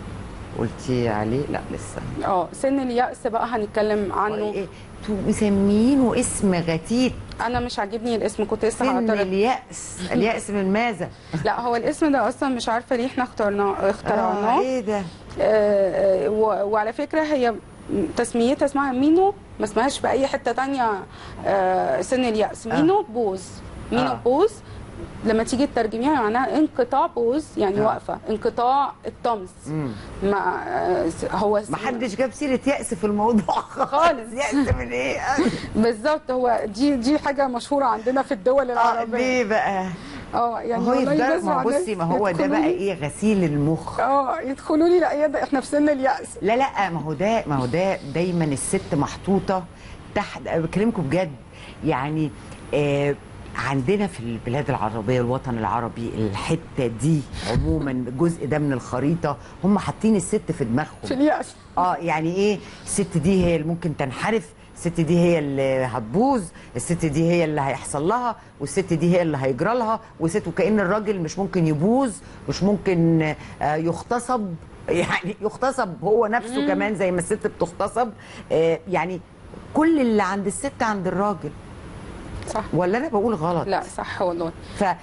قلتي عليه لا لسه اه سن اليأس بقى هنتكلم عنه إيه انتوا مسمينه اسم غتيت انا مش عاجبني الاسم كنت لسه سن هعترض اليأس اليأس من ماذا؟ لا هو الاسم ده اصلا مش عارفه ليه احنا اخترناه آه اخترعناه ايه ده؟ آه، آه، و- وعلى فكره هي تسميتها اسمها مينو ما اسمهاش باي حته تانية آه، سن اليأس آه. مينو بوز مينو آه. بوز لما تيجي تترجميها معناها انقطاع بوز يعني آه. واقفه انقطاع الطمس مم. ما آه، هو ما حدش جاب سيرة يأس في الموضوع خالص. يأس من ايه؟ بالظبط هو دي دي حاجه مشهوره عندنا في الدول اه العربيه ليه بقى؟ اه يعني هو والله يفضل بسمع ما هو ناس بصي ما هو ده يدخلوا بقى لي- ايه غسيل المخ اه يدخلوا لي العياده احنا في سن اليأس لا لا ما هو ده ما هو ده دايما الست محطوطه تحت أنا بكلمكم بجد يعني آه عندنا في البلاد العربيه الوطن العربي الحته دي عموما الجزء ده من الخريطه هم حاطين الست في في دماغهم اليأس اه يعني ايه الست دي هي اللي ممكن تنحرف الست دي هي اللي هتبوظ الست دي هي اللي هيحصل لها والست دي هي اللي هيجرى لها والست وكأن الراجل مش ممكن يبوظ مش ممكن آه، يغتصب يعني يغتصب هو نفسه كمان زي ما الست بتغتصب آه، يعني كل اللي عند الست عند الراجل صح ولا انا بقول غلط لا صح والله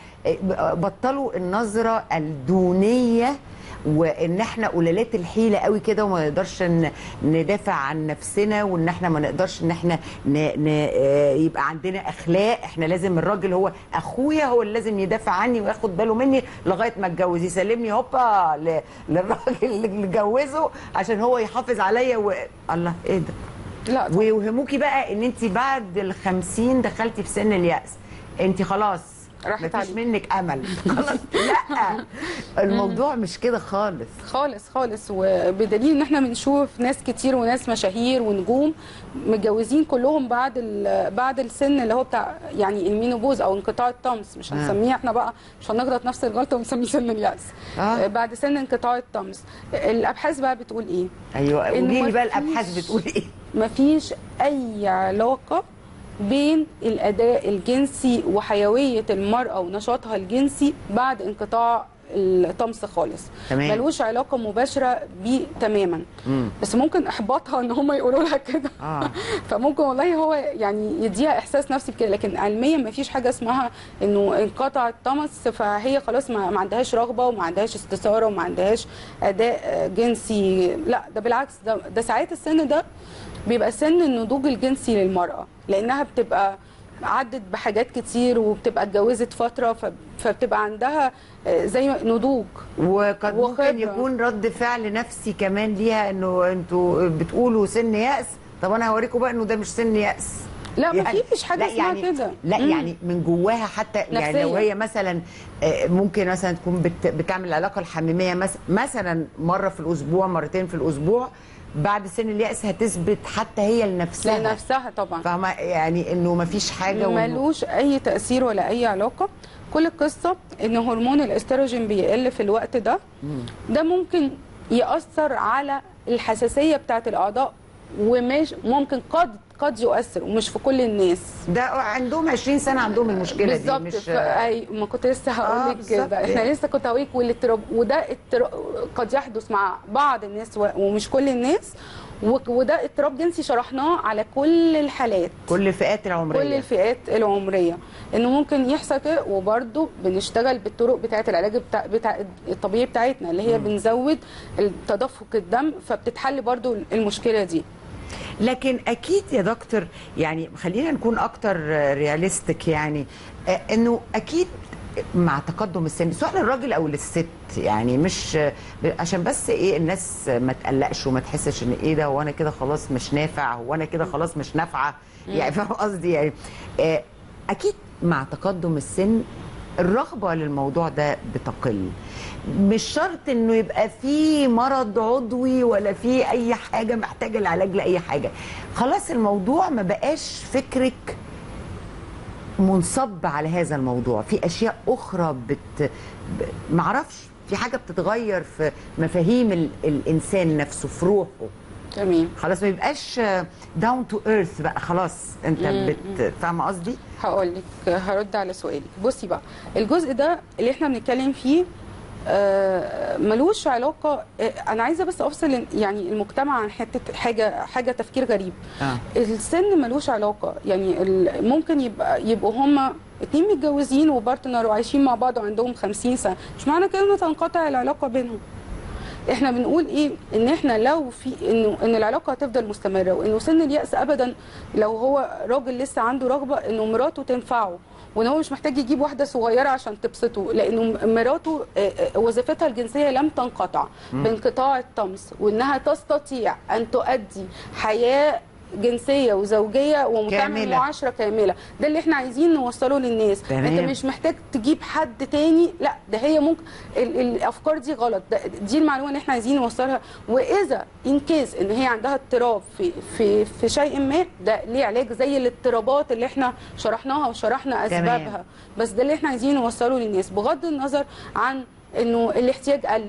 فبطلوا النظره الدونيه وان احنا قلالات الحيله قوي كده وما نقدرش ن- ندافع عن نفسنا وان احنا ما نقدرش ان احنا ن... ن... آه، يبقى عندنا اخلاق احنا لازم الراجل هو اخويا هو اللي لازم يدافع عني وياخد باله مني لغايه ما اتجوز يسلمني هوبا ل... للراجل اللي اتجوزه عشان هو يحافظ عليا و... الله ايه ده لا طبعا. ويوهموكي بقى ان انت بعد ال 50 دخلتي في سن اليأس انت خلاص راحت مفيش عليك. منك امل خلاص لا الموضوع مش كده خالص خالص خالص وبدليل ان احنا بنشوف ناس كتير وناس مشاهير ونجوم متجوزين كلهم بعد ال- بعد السن اللي هو بتاع يعني المينوبوز او انقطاع الطمس مش آه. هنسميه احنا بقى مش هنغلط نفس الغلطه ونسميه سن اليأس آه. آه. بعد سن انقطاع الطمس الابحاث بقى بتقول ايه ايوه إنه قولي لي بقى مفيش- الابحاث بتقول ايه مفيش اي علاقه بين الاداء الجنسي وحيويه المراه ونشاطها الجنسي بعد انقطاع الطمس خالص تمام. ملوش علاقه مباشره بيه تماما مم. بس ممكن احباطها ان هم يقولوا لها كده اه فممكن والله هو يعني يديها احساس نفسي بكده لكن علميا ما فيش حاجه اسمها انه انقطع الطمس فهي خلاص ما, ما عندهاش رغبه وما عندهاش استثاره وما عندهاش اداء آه، جنسي لا ده بالعكس ده, ده ساعات السن ده بيبقى سن النضوج الجنسي للمراه لانها بتبقى عدت بحاجات كتير وبتبقى اتجوزت فتره ف- فبتبقى عندها آه، زي ما- نضوج وقد ممكن وخبرة. يكون رد فعل نفسي كمان ليها انه انتوا بتقولوا سن يأس طب انا هوريكم بقى انه ده مش سن يأس لا ما فيش حاجه لا اسمها يعني كده لا مم. يعني من جواها حتى يعني نفسياً. لو هي مثلا آه، ممكن مثلا تكون بت بتعمل العلاقه الحميميه مس- مثلا مره في الاسبوع مرتين في الاسبوع بعد سن اليأس هتثبت حتى هي لنفسها لنفسها طبعا فاهمه يعني انه مفيش حاجه وإنه- ملوش اي تاثير ولا اي علاقه كل القصه ان هرمون الاستروجين بيقل في الوقت ده ده ممكن ياثر على الحساسيه بتاعه الاعضاء ومش ممكن قد قد يؤثر ومش في كل الناس ده عندهم 20 سنه عندهم المشكله دي بالظبط مش ف- أي ما كنت لسه آه، هقول لك بالظبط كده احنا يعني. لسه كنت هقول لك والاضطراب وده اضطراب قد يحدث مع بعض الناس و- ومش كل الناس و- وده اضطراب جنسي شرحناه على كل الحالات كل الفئات العمريه كل الفئات العمريه انه ممكن يحصل كده وبرده بنشتغل بالطرق بتاعه العلاج بتاع, بتاع الطبيعي بتاعتنا اللي هي بنزود تدفق الدم فبتتحل برده المشكله دي لكن اكيد يا دكتور يعني خلينا نكون اكتر رياليستيك يعني آه، انه اكيد مع تقدم السن سواء للراجل او للست يعني مش آه، عشان بس ايه الناس ما تقلقش وما تحسش ان ايه ده هو انا كده خلاص مش نافع هو انا كده خلاص مش نافعه يعني فاهم قصدي يعني آه، اكيد مع تقدم السن الرغبه للموضوع ده بتقل مش شرط انه يبقى في مرض عضوي ولا في اي حاجه محتاجه العلاج لاي حاجه خلاص الموضوع ما بقاش فكرك منصب على هذا الموضوع في اشياء اخرى بت ب- معرفش في حاجه بتتغير في مفاهيم ال... الانسان نفسه في روحه تمام خلاص ما يبقاش داون تو ايرث بقى خلاص انت بت فاهمه قصدي هقول لك هرد على سؤالك بصي بقى الجزء ده اللي احنا بنتكلم فيه آه، ملوش علاقه آه، انا عايزه بس افصل يعني المجتمع عن حته حاجه حاجه تفكير غريب اه السن ملوش علاقه يعني ال- ممكن يبقى يبقوا هما اتنين متجوزين وبارتنر وعايشين مع بعض وعندهم 50 سنه مش معنى كده ان تنقطع العلاقه بينهم احنا بنقول ايه ان احنا لو في انه ان العلاقه هتفضل مستمره وانه سن اليأس ابدا لو هو راجل لسه عنده رغبه انه مراته تنفعه وان هو مش محتاج يجيب واحده صغيره عشان تبسطه لانه مراته آه، آه، وظيفتها الجنسيه لم تنقطع بانقطاع الطمس وانها تستطيع ان تؤدي حياه جنسيه وزوجيه ومتعامله كاملة. معاشره كامله ده اللي احنا عايزين نوصله للناس تمام. انت مش محتاج تجيب حد تاني لا ده هي ممكن ال- الافكار دي غلط ده دي المعلومه اللي احنا عايزين نوصلها واذا ان كيس ان هي عندها اضطراب في في في شيء ما ده ليه علاج زي الاضطرابات اللي احنا شرحناها وشرحنا تمام. اسبابها بس ده اللي احنا عايزين نوصله للناس بغض النظر عن انه الاحتياج قل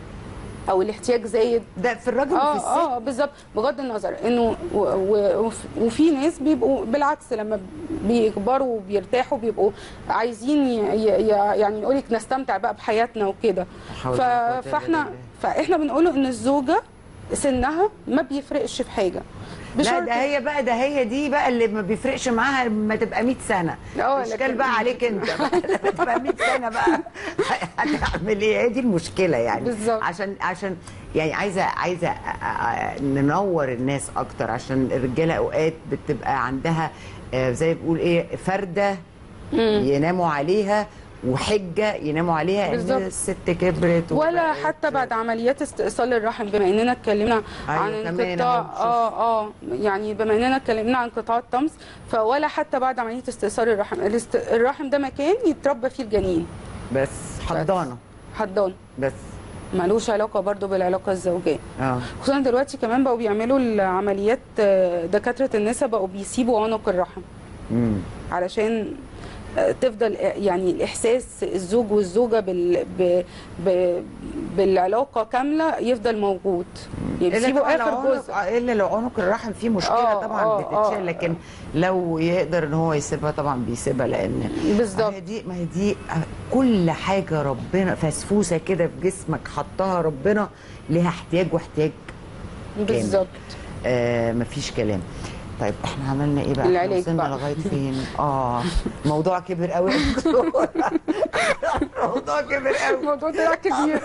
او الاحتياج زايد ده في الراجل وفي اه الست اه بالظبط بغض النظر انه و- و- وف- وفي ناس بيبقوا بالعكس لما بيكبروا وبيرتاحوا بيبقوا عايزين ي- ي- ي- يعني يقولك نستمتع بقى بحياتنا وكده حول ف- ولا قوة إلا فاحنا بالله. فاحنا بنقوله ان الزوجه سنها ما بيفرقش في حاجه لا بشرط ده هي بقى ده هي دي بقى اللي ما بيفرقش معاها لما تبقى 100 سنه اه، الاشكال لكن- بقى عليك انت بقى لما تبقى 100 سنه بقى هتعمل ايه هي دي المشكله يعني بالظبط. عشان عشان يعني عايزه عايزه أ- أ- ننور الناس اكتر عشان الرجاله اوقات بتبقى عندها آه، زي بيقول ايه فرده يناموا عليها وحجه يناموا عليها ان بالظبط. الست كبرت ولا وبقت- حتى بعد عمليات استئصال الرحم بما اننا اتكلمنا أيوة عن كمان انقطاع أهو، شوف. اه اه يعني بما اننا اتكلمنا عن انقطاع الطمس فولا حتى بعد عمليه استئصال الرحم الاست... الرحم ده مكان يتربى فيه الجنين بس حضانه حضان بس ملوش علاقه برضو بالعلاقه الزوجيه اه خصوصا دلوقتي كمان بقوا بيعملوا العمليات آه، دكاتره النساء بقوا بيسيبوا عنق الرحم امم علشان آه، تفضل آه، يعني الاحساس الزوج والزوجه بال ب... ب... بالعلاقه كامله يفضل موجود يعني الا بيسيبوا طبعا لو اخر عنق جزء الا لو عنق الرحم فيه مشكله آه، طبعا آه، بتتشال آه. لكن لو يقدر ان هو يسيبها طبعا بيسيبها لان بالظبط. ما هي دي ما هي دي كل حاجه ربنا فسفوسه كده في جسمك حطها ربنا ليها احتياج واحتياج بالظبط آه مفيش كلام طيب احنا عملنا ايه بقى؟ إحنا العلاج وصلنا بقى. لغايه فين؟ اه الموضوع كبر قوي الموضوع كبر قوي الموضوع طلع كبير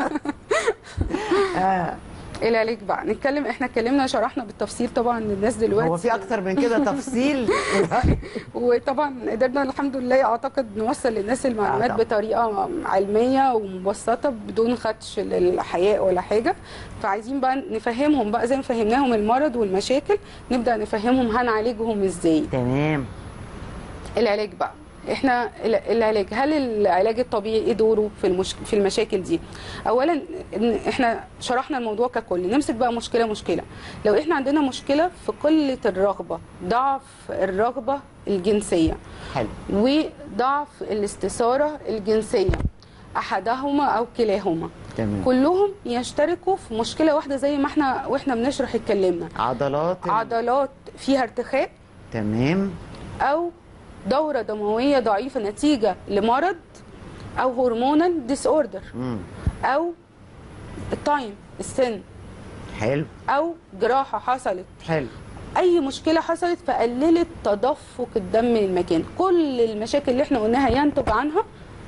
آه. العلاج بقى نتكلم احنا اتكلمنا شرحنا بالتفصيل طبعا للناس دلوقتي هو في اكتر من كده تفصيل وطبعا قدرنا الحمد لله اعتقد نوصل للناس المعلومات آه طبعا. بطريقه علميه ومبسطه بدون خدش للحياء ولا حاجه فعايزين بقى نفهمهم بقى زي ما فهمناهم المرض والمشاكل نبدا نفهمهم هنعالجهم ازاي تمام العلاج بقى احنا ال- العلاج هل العلاج الطبيعي ايه دوره في المش... في المشاكل دي اولا إن احنا شرحنا الموضوع ككل نمسك بقى مشكله مشكله لو احنا عندنا مشكله في قله الرغبه ضعف الرغبه الجنسيه حلو وضعف الاستثاره الجنسيه احدهما او كلاهما تمام كلهم يشتركوا في مشكله واحده زي ما احنا واحنا بنشرح اتكلمنا عضلات ال- عضلات فيها ارتخاء تمام او دوره دمويه ضعيفه نتيجه لمرض او هرمونال ديس اوردر مم. او التايم السن حلو او جراحه حصلت حلو اي مشكله حصلت فقللت تدفق الدم للمكان كل المشاكل اللي احنا قلناها ينتج عنها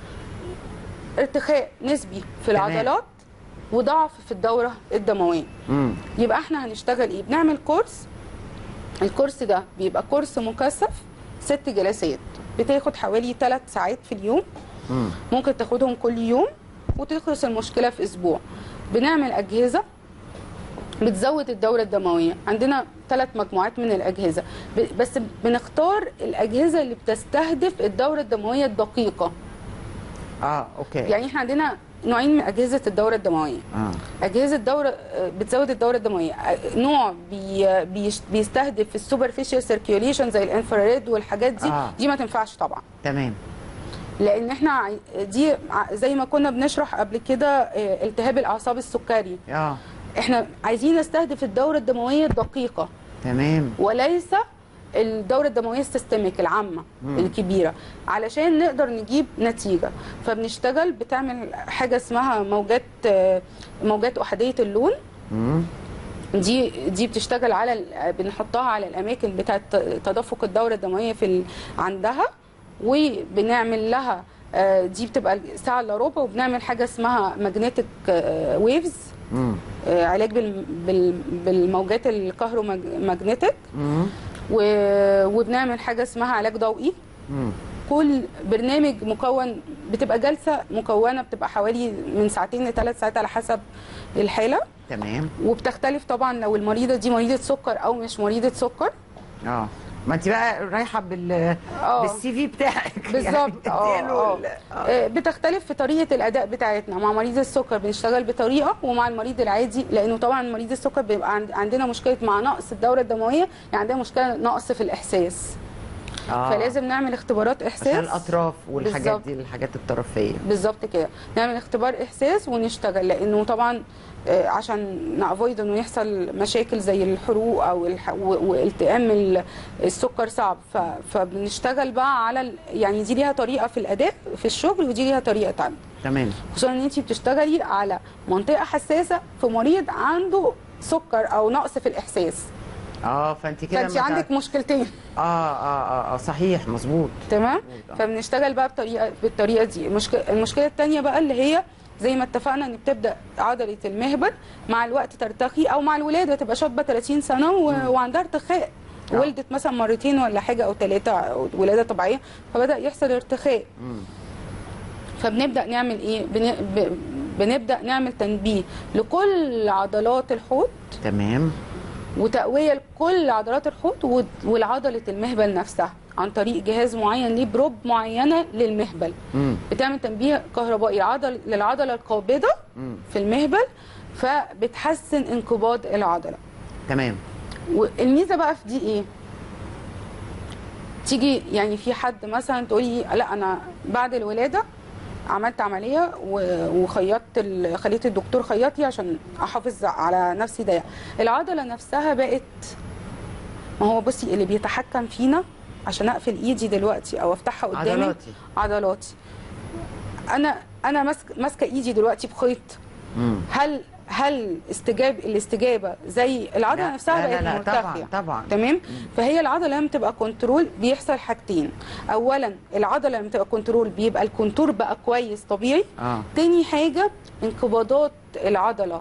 ارتخاء نسبي في تمام. العضلات وضعف في الدوره الدمويه مم. يبقى احنا هنشتغل ايه بنعمل كورس الكورس ده بيبقى كورس مكثف ست جلسات بتاخد حوالي ثلاث ساعات في اليوم مم. ممكن تاخدهم كل يوم وتخلص المشكله في اسبوع بنعمل اجهزه بتزود الدوره الدمويه عندنا ثلاث مجموعات من الاجهزه ب- بس بنختار الاجهزه اللي بتستهدف الدوره الدمويه الدقيقه اه اوكي يعني احنا عندنا نوعين من اجهزه الدوره الدمويه اه اجهزه دوره بتزود الدوره الدمويه نوع بي بيش- بيستهدف السوبرفيشال سيركيوليشن زي الانفراريد والحاجات دي آه. دي ما تنفعش طبعا تمام لان احنا عاي- دي ع- زي ما كنا بنشرح قبل كده آه، التهاب الاعصاب السكري اه احنا عايزين نستهدف الدوره الدمويه الدقيقه تمام وليس الدوره الدمويه السيستميك العامه الكبيره علشان نقدر نجيب نتيجه فبنشتغل بتعمل حاجه اسمها موجات آه، موجات احاديه اللون مم. دي دي بتشتغل على ال- بنحطها على الاماكن بتاعه تدفق الدوره الدمويه في ال... عندها وبنعمل لها آه، دي بتبقى ساعه الا ربع وبنعمل حاجه اسمها ماجنتيك ويفز مم. علاج بال... بال... بالموجات الكهرومagnetic مم. و... وبنعمل حاجه اسمها علاج ضوئي مم. كل برنامج مكون بتبقى جلسه مكونه بتبقى حوالي من ساعتين لثلاث ساعات على حسب الحاله تمام وبتختلف طبعا لو المريضه دي مريضه سكر او مش مريضه سكر اه ما انت بقى رايحه بال آه. بالسي في بتاعك بالظبط يعني اه اديله اه ال- آه. آه، بتختلف في طريقه الاداء بتاعتنا مع مريض السكر بنشتغل بطريقه ومع المريض العادي لانه طبعا مريض السكر بيبقى عند- عندنا مشكله مع نقص الدوره الدمويه يعني عندنا مشكله نقص في الاحساس آه. فلازم نعمل اختبارات احساس عشان الاطراف والحاجات بالظبط. دي الحاجات الطرفيه بالظبط كده نعمل اختبار احساس ونشتغل لانه طبعا آه، عشان نافويد انه يحصل مشاكل زي الحروق او الح... و- والتئام ال- السكر صعب ف... فبنشتغل بقى على ال... يعني دي ليها طريقه في الاداء في الشغل ودي ليها طريقه تانية تمام خصوصا ان انت بتشتغلي على منطقه حساسه في مريض عنده سكر او نقص في الاحساس اه فانت كده فانت ما عندك تع- مشكلتين اه اه اه, آه صحيح مظبوط تمام مظبوط، آه. فبنشتغل بقى بطريقه بالطريقه دي المشكله المشكله الثانيه بقى اللي هي زي ما اتفقنا ان بتبدا عضله المهبل مع الوقت ترتخي او مع الولاده تبقى شابه 30 سنه و... وعندها ارتخاء آه. ولدت مثلا مرتين ولا حاجه او ثلاثه ولاده طبيعيه فبدا يحصل ارتخاء مم. فبنبدا نعمل ايه بن... ب... بنبدا نعمل تنبيه لكل عضلات الحوض تمام وتقويه لكل عضلات الحوض و- والعضله المهبل نفسها عن طريق جهاز معين ليه بروب معينه للمهبل مم. بتعمل تنبيه كهربائي عضل للعضله القابضه مم. في المهبل فبتحسن انقباض العضله تمام والميزه بقى في دي ايه تيجي يعني في حد مثلا تقولي لا انا بعد الولاده عملت عمليه و- وخيطت ال- خليت الدكتور خيط لي عشان احافظ على نفسي ده العضله نفسها بقت ما هو بصي اللي بيتحكم فينا عشان اقفل ايدي دلوقتي او افتحها قدامي عضلاتي. عضلاتي انا انا ماسك- ماسكه ايدي دلوقتي بخيط مم. هل هل استجاب الاستجابه زي العضله لا، نفسها لا، بقت لا، لا، مرتخيه طبعاً، طبعاً. تمام فهي العضله لما تبقى كنترول بيحصل حاجتين اولا العضله لما تبقى كنترول بيبقى الكونتور بقى كويس طبيعي اه تاني حاجه انقباضات العضله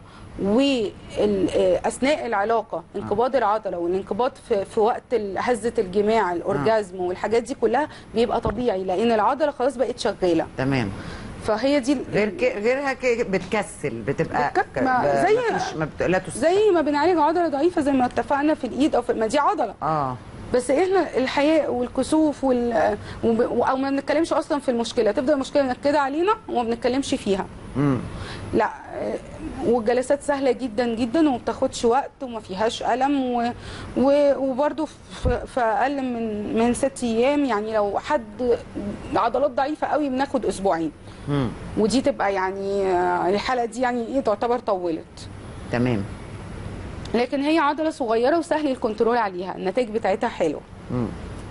واثناء العلاقه انقباض العضله والانقباض في, في وقت ال- هزه الجماع الاورجازم والحاجات دي كلها بيبقى طبيعي لان العضله خلاص بقت شغاله تمام فهي دي ال- غير ك... غيرها ك... بتكسل بتبقى بتك- ما- ب... زي- مفيش- ما بت... لا تس... زي ما بنعالج عضله ضعيفه زي ما اتفقنا في الايد او في ما دي عضله اه بس احنا الحياء والكسوف وال وب- او ما بنتكلمش اصلا في المشكله تفضل المشكله منكده علينا وما بنتكلمش فيها امم لا آه، والجلسات سهله جدا جدا وما بتاخدش وقت وما فيهاش الم و... و... وبرده في... في اقل من من ست ايام يعني لو حد عضلات ضعيفه قوي بناخد اسبوعين امم ودي تبقى يعني آه، الحلقه دي يعني ايه تعتبر طولت تمام لكن هي عضله صغيره وسهل الكنترول عليها النتائج بتاعتها حلوه امم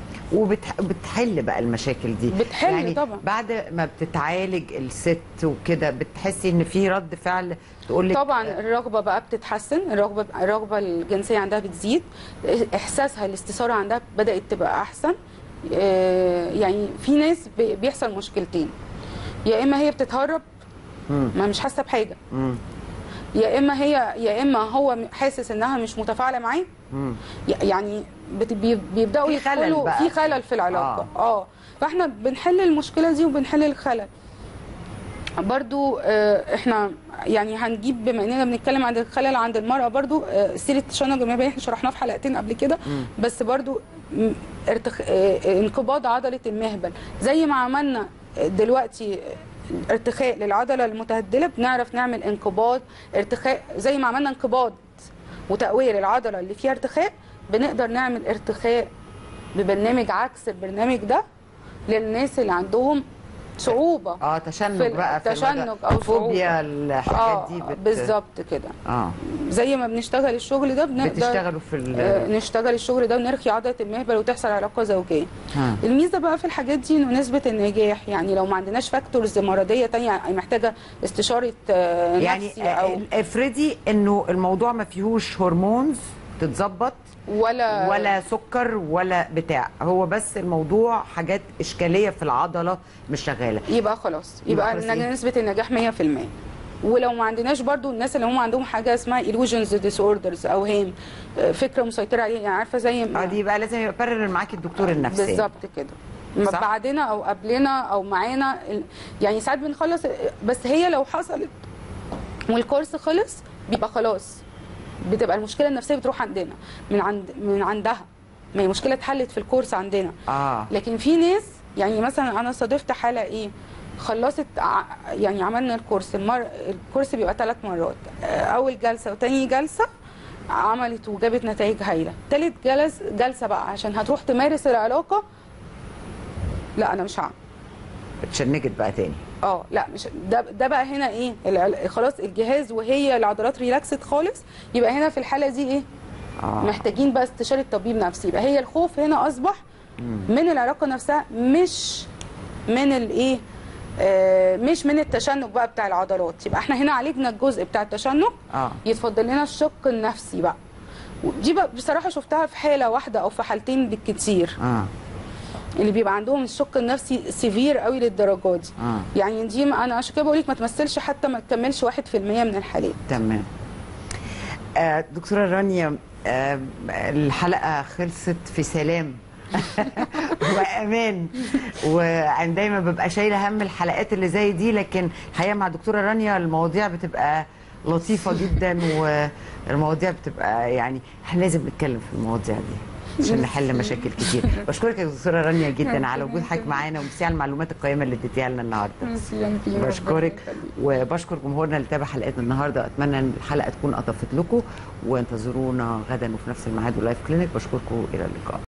وبتحل بقى المشاكل دي بتحل يعني طبعا. بعد ما بتتعالج الست وكده بتحسي ان في رد فعل تقول لك طبعا الرغبه بقى بتتحسن الرغبه الرغبه الجنسيه عندها بتزيد احساسها الاستثاره عندها بدات تبقى احسن آه، يعني في ناس بي- بيحصل مشكلتين يا اما هي بتتهرب مم. ما مش حاسه بحاجه امم يا اما هي يا اما هو حاسس انها مش متفاعله معاه امم ي- يعني بت- بي- بيبداوا في خلل يدخلوا بقى. في خلل في العلاقه اه, آه. فاحنا بنحل المشكله دي وبنحل الخلل برضو آه، احنا يعني هنجيب بما اننا بنتكلم عن الخلل عند المراه برضو آه، سيره التشنج المبيعي احنا شرحناه في حلقتين قبل كده بس برضو م- ارتخ... آه، انقباض عضله المهبل زي ما عملنا دلوقتي ارتخاء للعضله المتهدله بنعرف نعمل انقباض ارتخاء زي ما عملنا انقباض وتقويه للعضله اللي فيها ارتخاء بنقدر نعمل ارتخاء ببرنامج عكس البرنامج ده للناس اللي عندهم صعوبه اه تشنج في بقى في التشنج الوضع. أو فوبيا صعوبة. الحاجات دي بت... بالظبط كده اه زي ما بنشتغل الشغل ده بنقدر بتشتغلوا في ال... آه، نشتغل الشغل ده ونرخي عضله المهبل وتحصل علاقه زوجيه ها. الميزه بقى في الحاجات دي انه نسبه النجاح يعني لو ما عندناش فاكتورز مرضيه تانية محتاجه استشاره آه، يعني نفسي او آه، افرضي انه الموضوع ما فيهوش هرمونز تتظبط ولا ولا سكر ولا بتاع هو بس الموضوع حاجات اشكاليه في العضله مش شغاله يبقى خلاص يبقى يبقى خلاص إيه؟ نسبه النجاح 100% ولو ما عندناش برضو الناس اللي هم عندهم حاجه اسمها illusions disorders اوهام آه، فكره مسيطره عليه يعني عارفه زي اه ما دي بقى لازم يبقى بارل معاكي الدكتور النفسي بالظبط كده ما صح؟ بعدنا او قبلنا او معانا ال- يعني ساعات بنخلص بس هي لو حصلت والكورس خلص بيبقى خلاص بتبقى المشكله النفسيه بتروح عندنا من عند من عندها ما هي مشكله اتحلت في الكورس عندنا اه لكن في ناس يعني مثلا انا صادفت حاله ايه خلصت ع- يعني عملنا الكورس المر... الكورس بيبقى ثلاث مرات آه، اول جلسه وتاني جلسه عملت وجابت نتائج هايله تالت جلس جلسه بقى عشان هتروح تمارس العلاقه لا انا مش هعمل اتشنجت بقى تاني اه لا مش ده ده بقى هنا ايه الع- خلاص الجهاز وهي العضلات ريلاكست خالص يبقى هنا في الحاله دي ايه اه محتاجين بقى استشاره طبيب نفسي يبقى هي الخوف هنا اصبح من العلاقه نفسها مش من الايه آه مش من التشنج بقى بتاع العضلات يبقى احنا هنا عالجنا الجزء بتاع التشنج اه يتفضل لنا الشق النفسي بقى ودي بقى بصراحه شفتها في حاله واحده او في حالتين بالكتير اه اللي بيبقى عندهم الشق النفسي سيفير قوي للدرجه دي اه يعني دي ما- انا عشان كده بقول لك ما تمثلش حتى ما تكملش 1% من الحالات تمام آه دكتوره رانيا آه الحلقه خلصت في سلام وامان وانا دايما ببقى شايله هم الحلقات اللي زي دي لكن الحقيقه مع دكتوره رانيا المواضيع بتبقى لطيفه جدا والمواضيع بتبقى يعني احنا لازم نتكلم في المواضيع دي عشان نحل مشاكل كتير بشكرك يا دكتوره رانيا جدا على وجود حضرتك معانا وميرسي على المعلومات القيمه اللي اديتيها لنا النهارده بشكرك وبشكر جمهورنا اللي تابع حلقتنا النهارده اتمنى ان الحلقه تكون اضافت لكم وانتظرونا غدا وفي نفس الميعاد ولايف كلينيك بشكركم الى اللقاء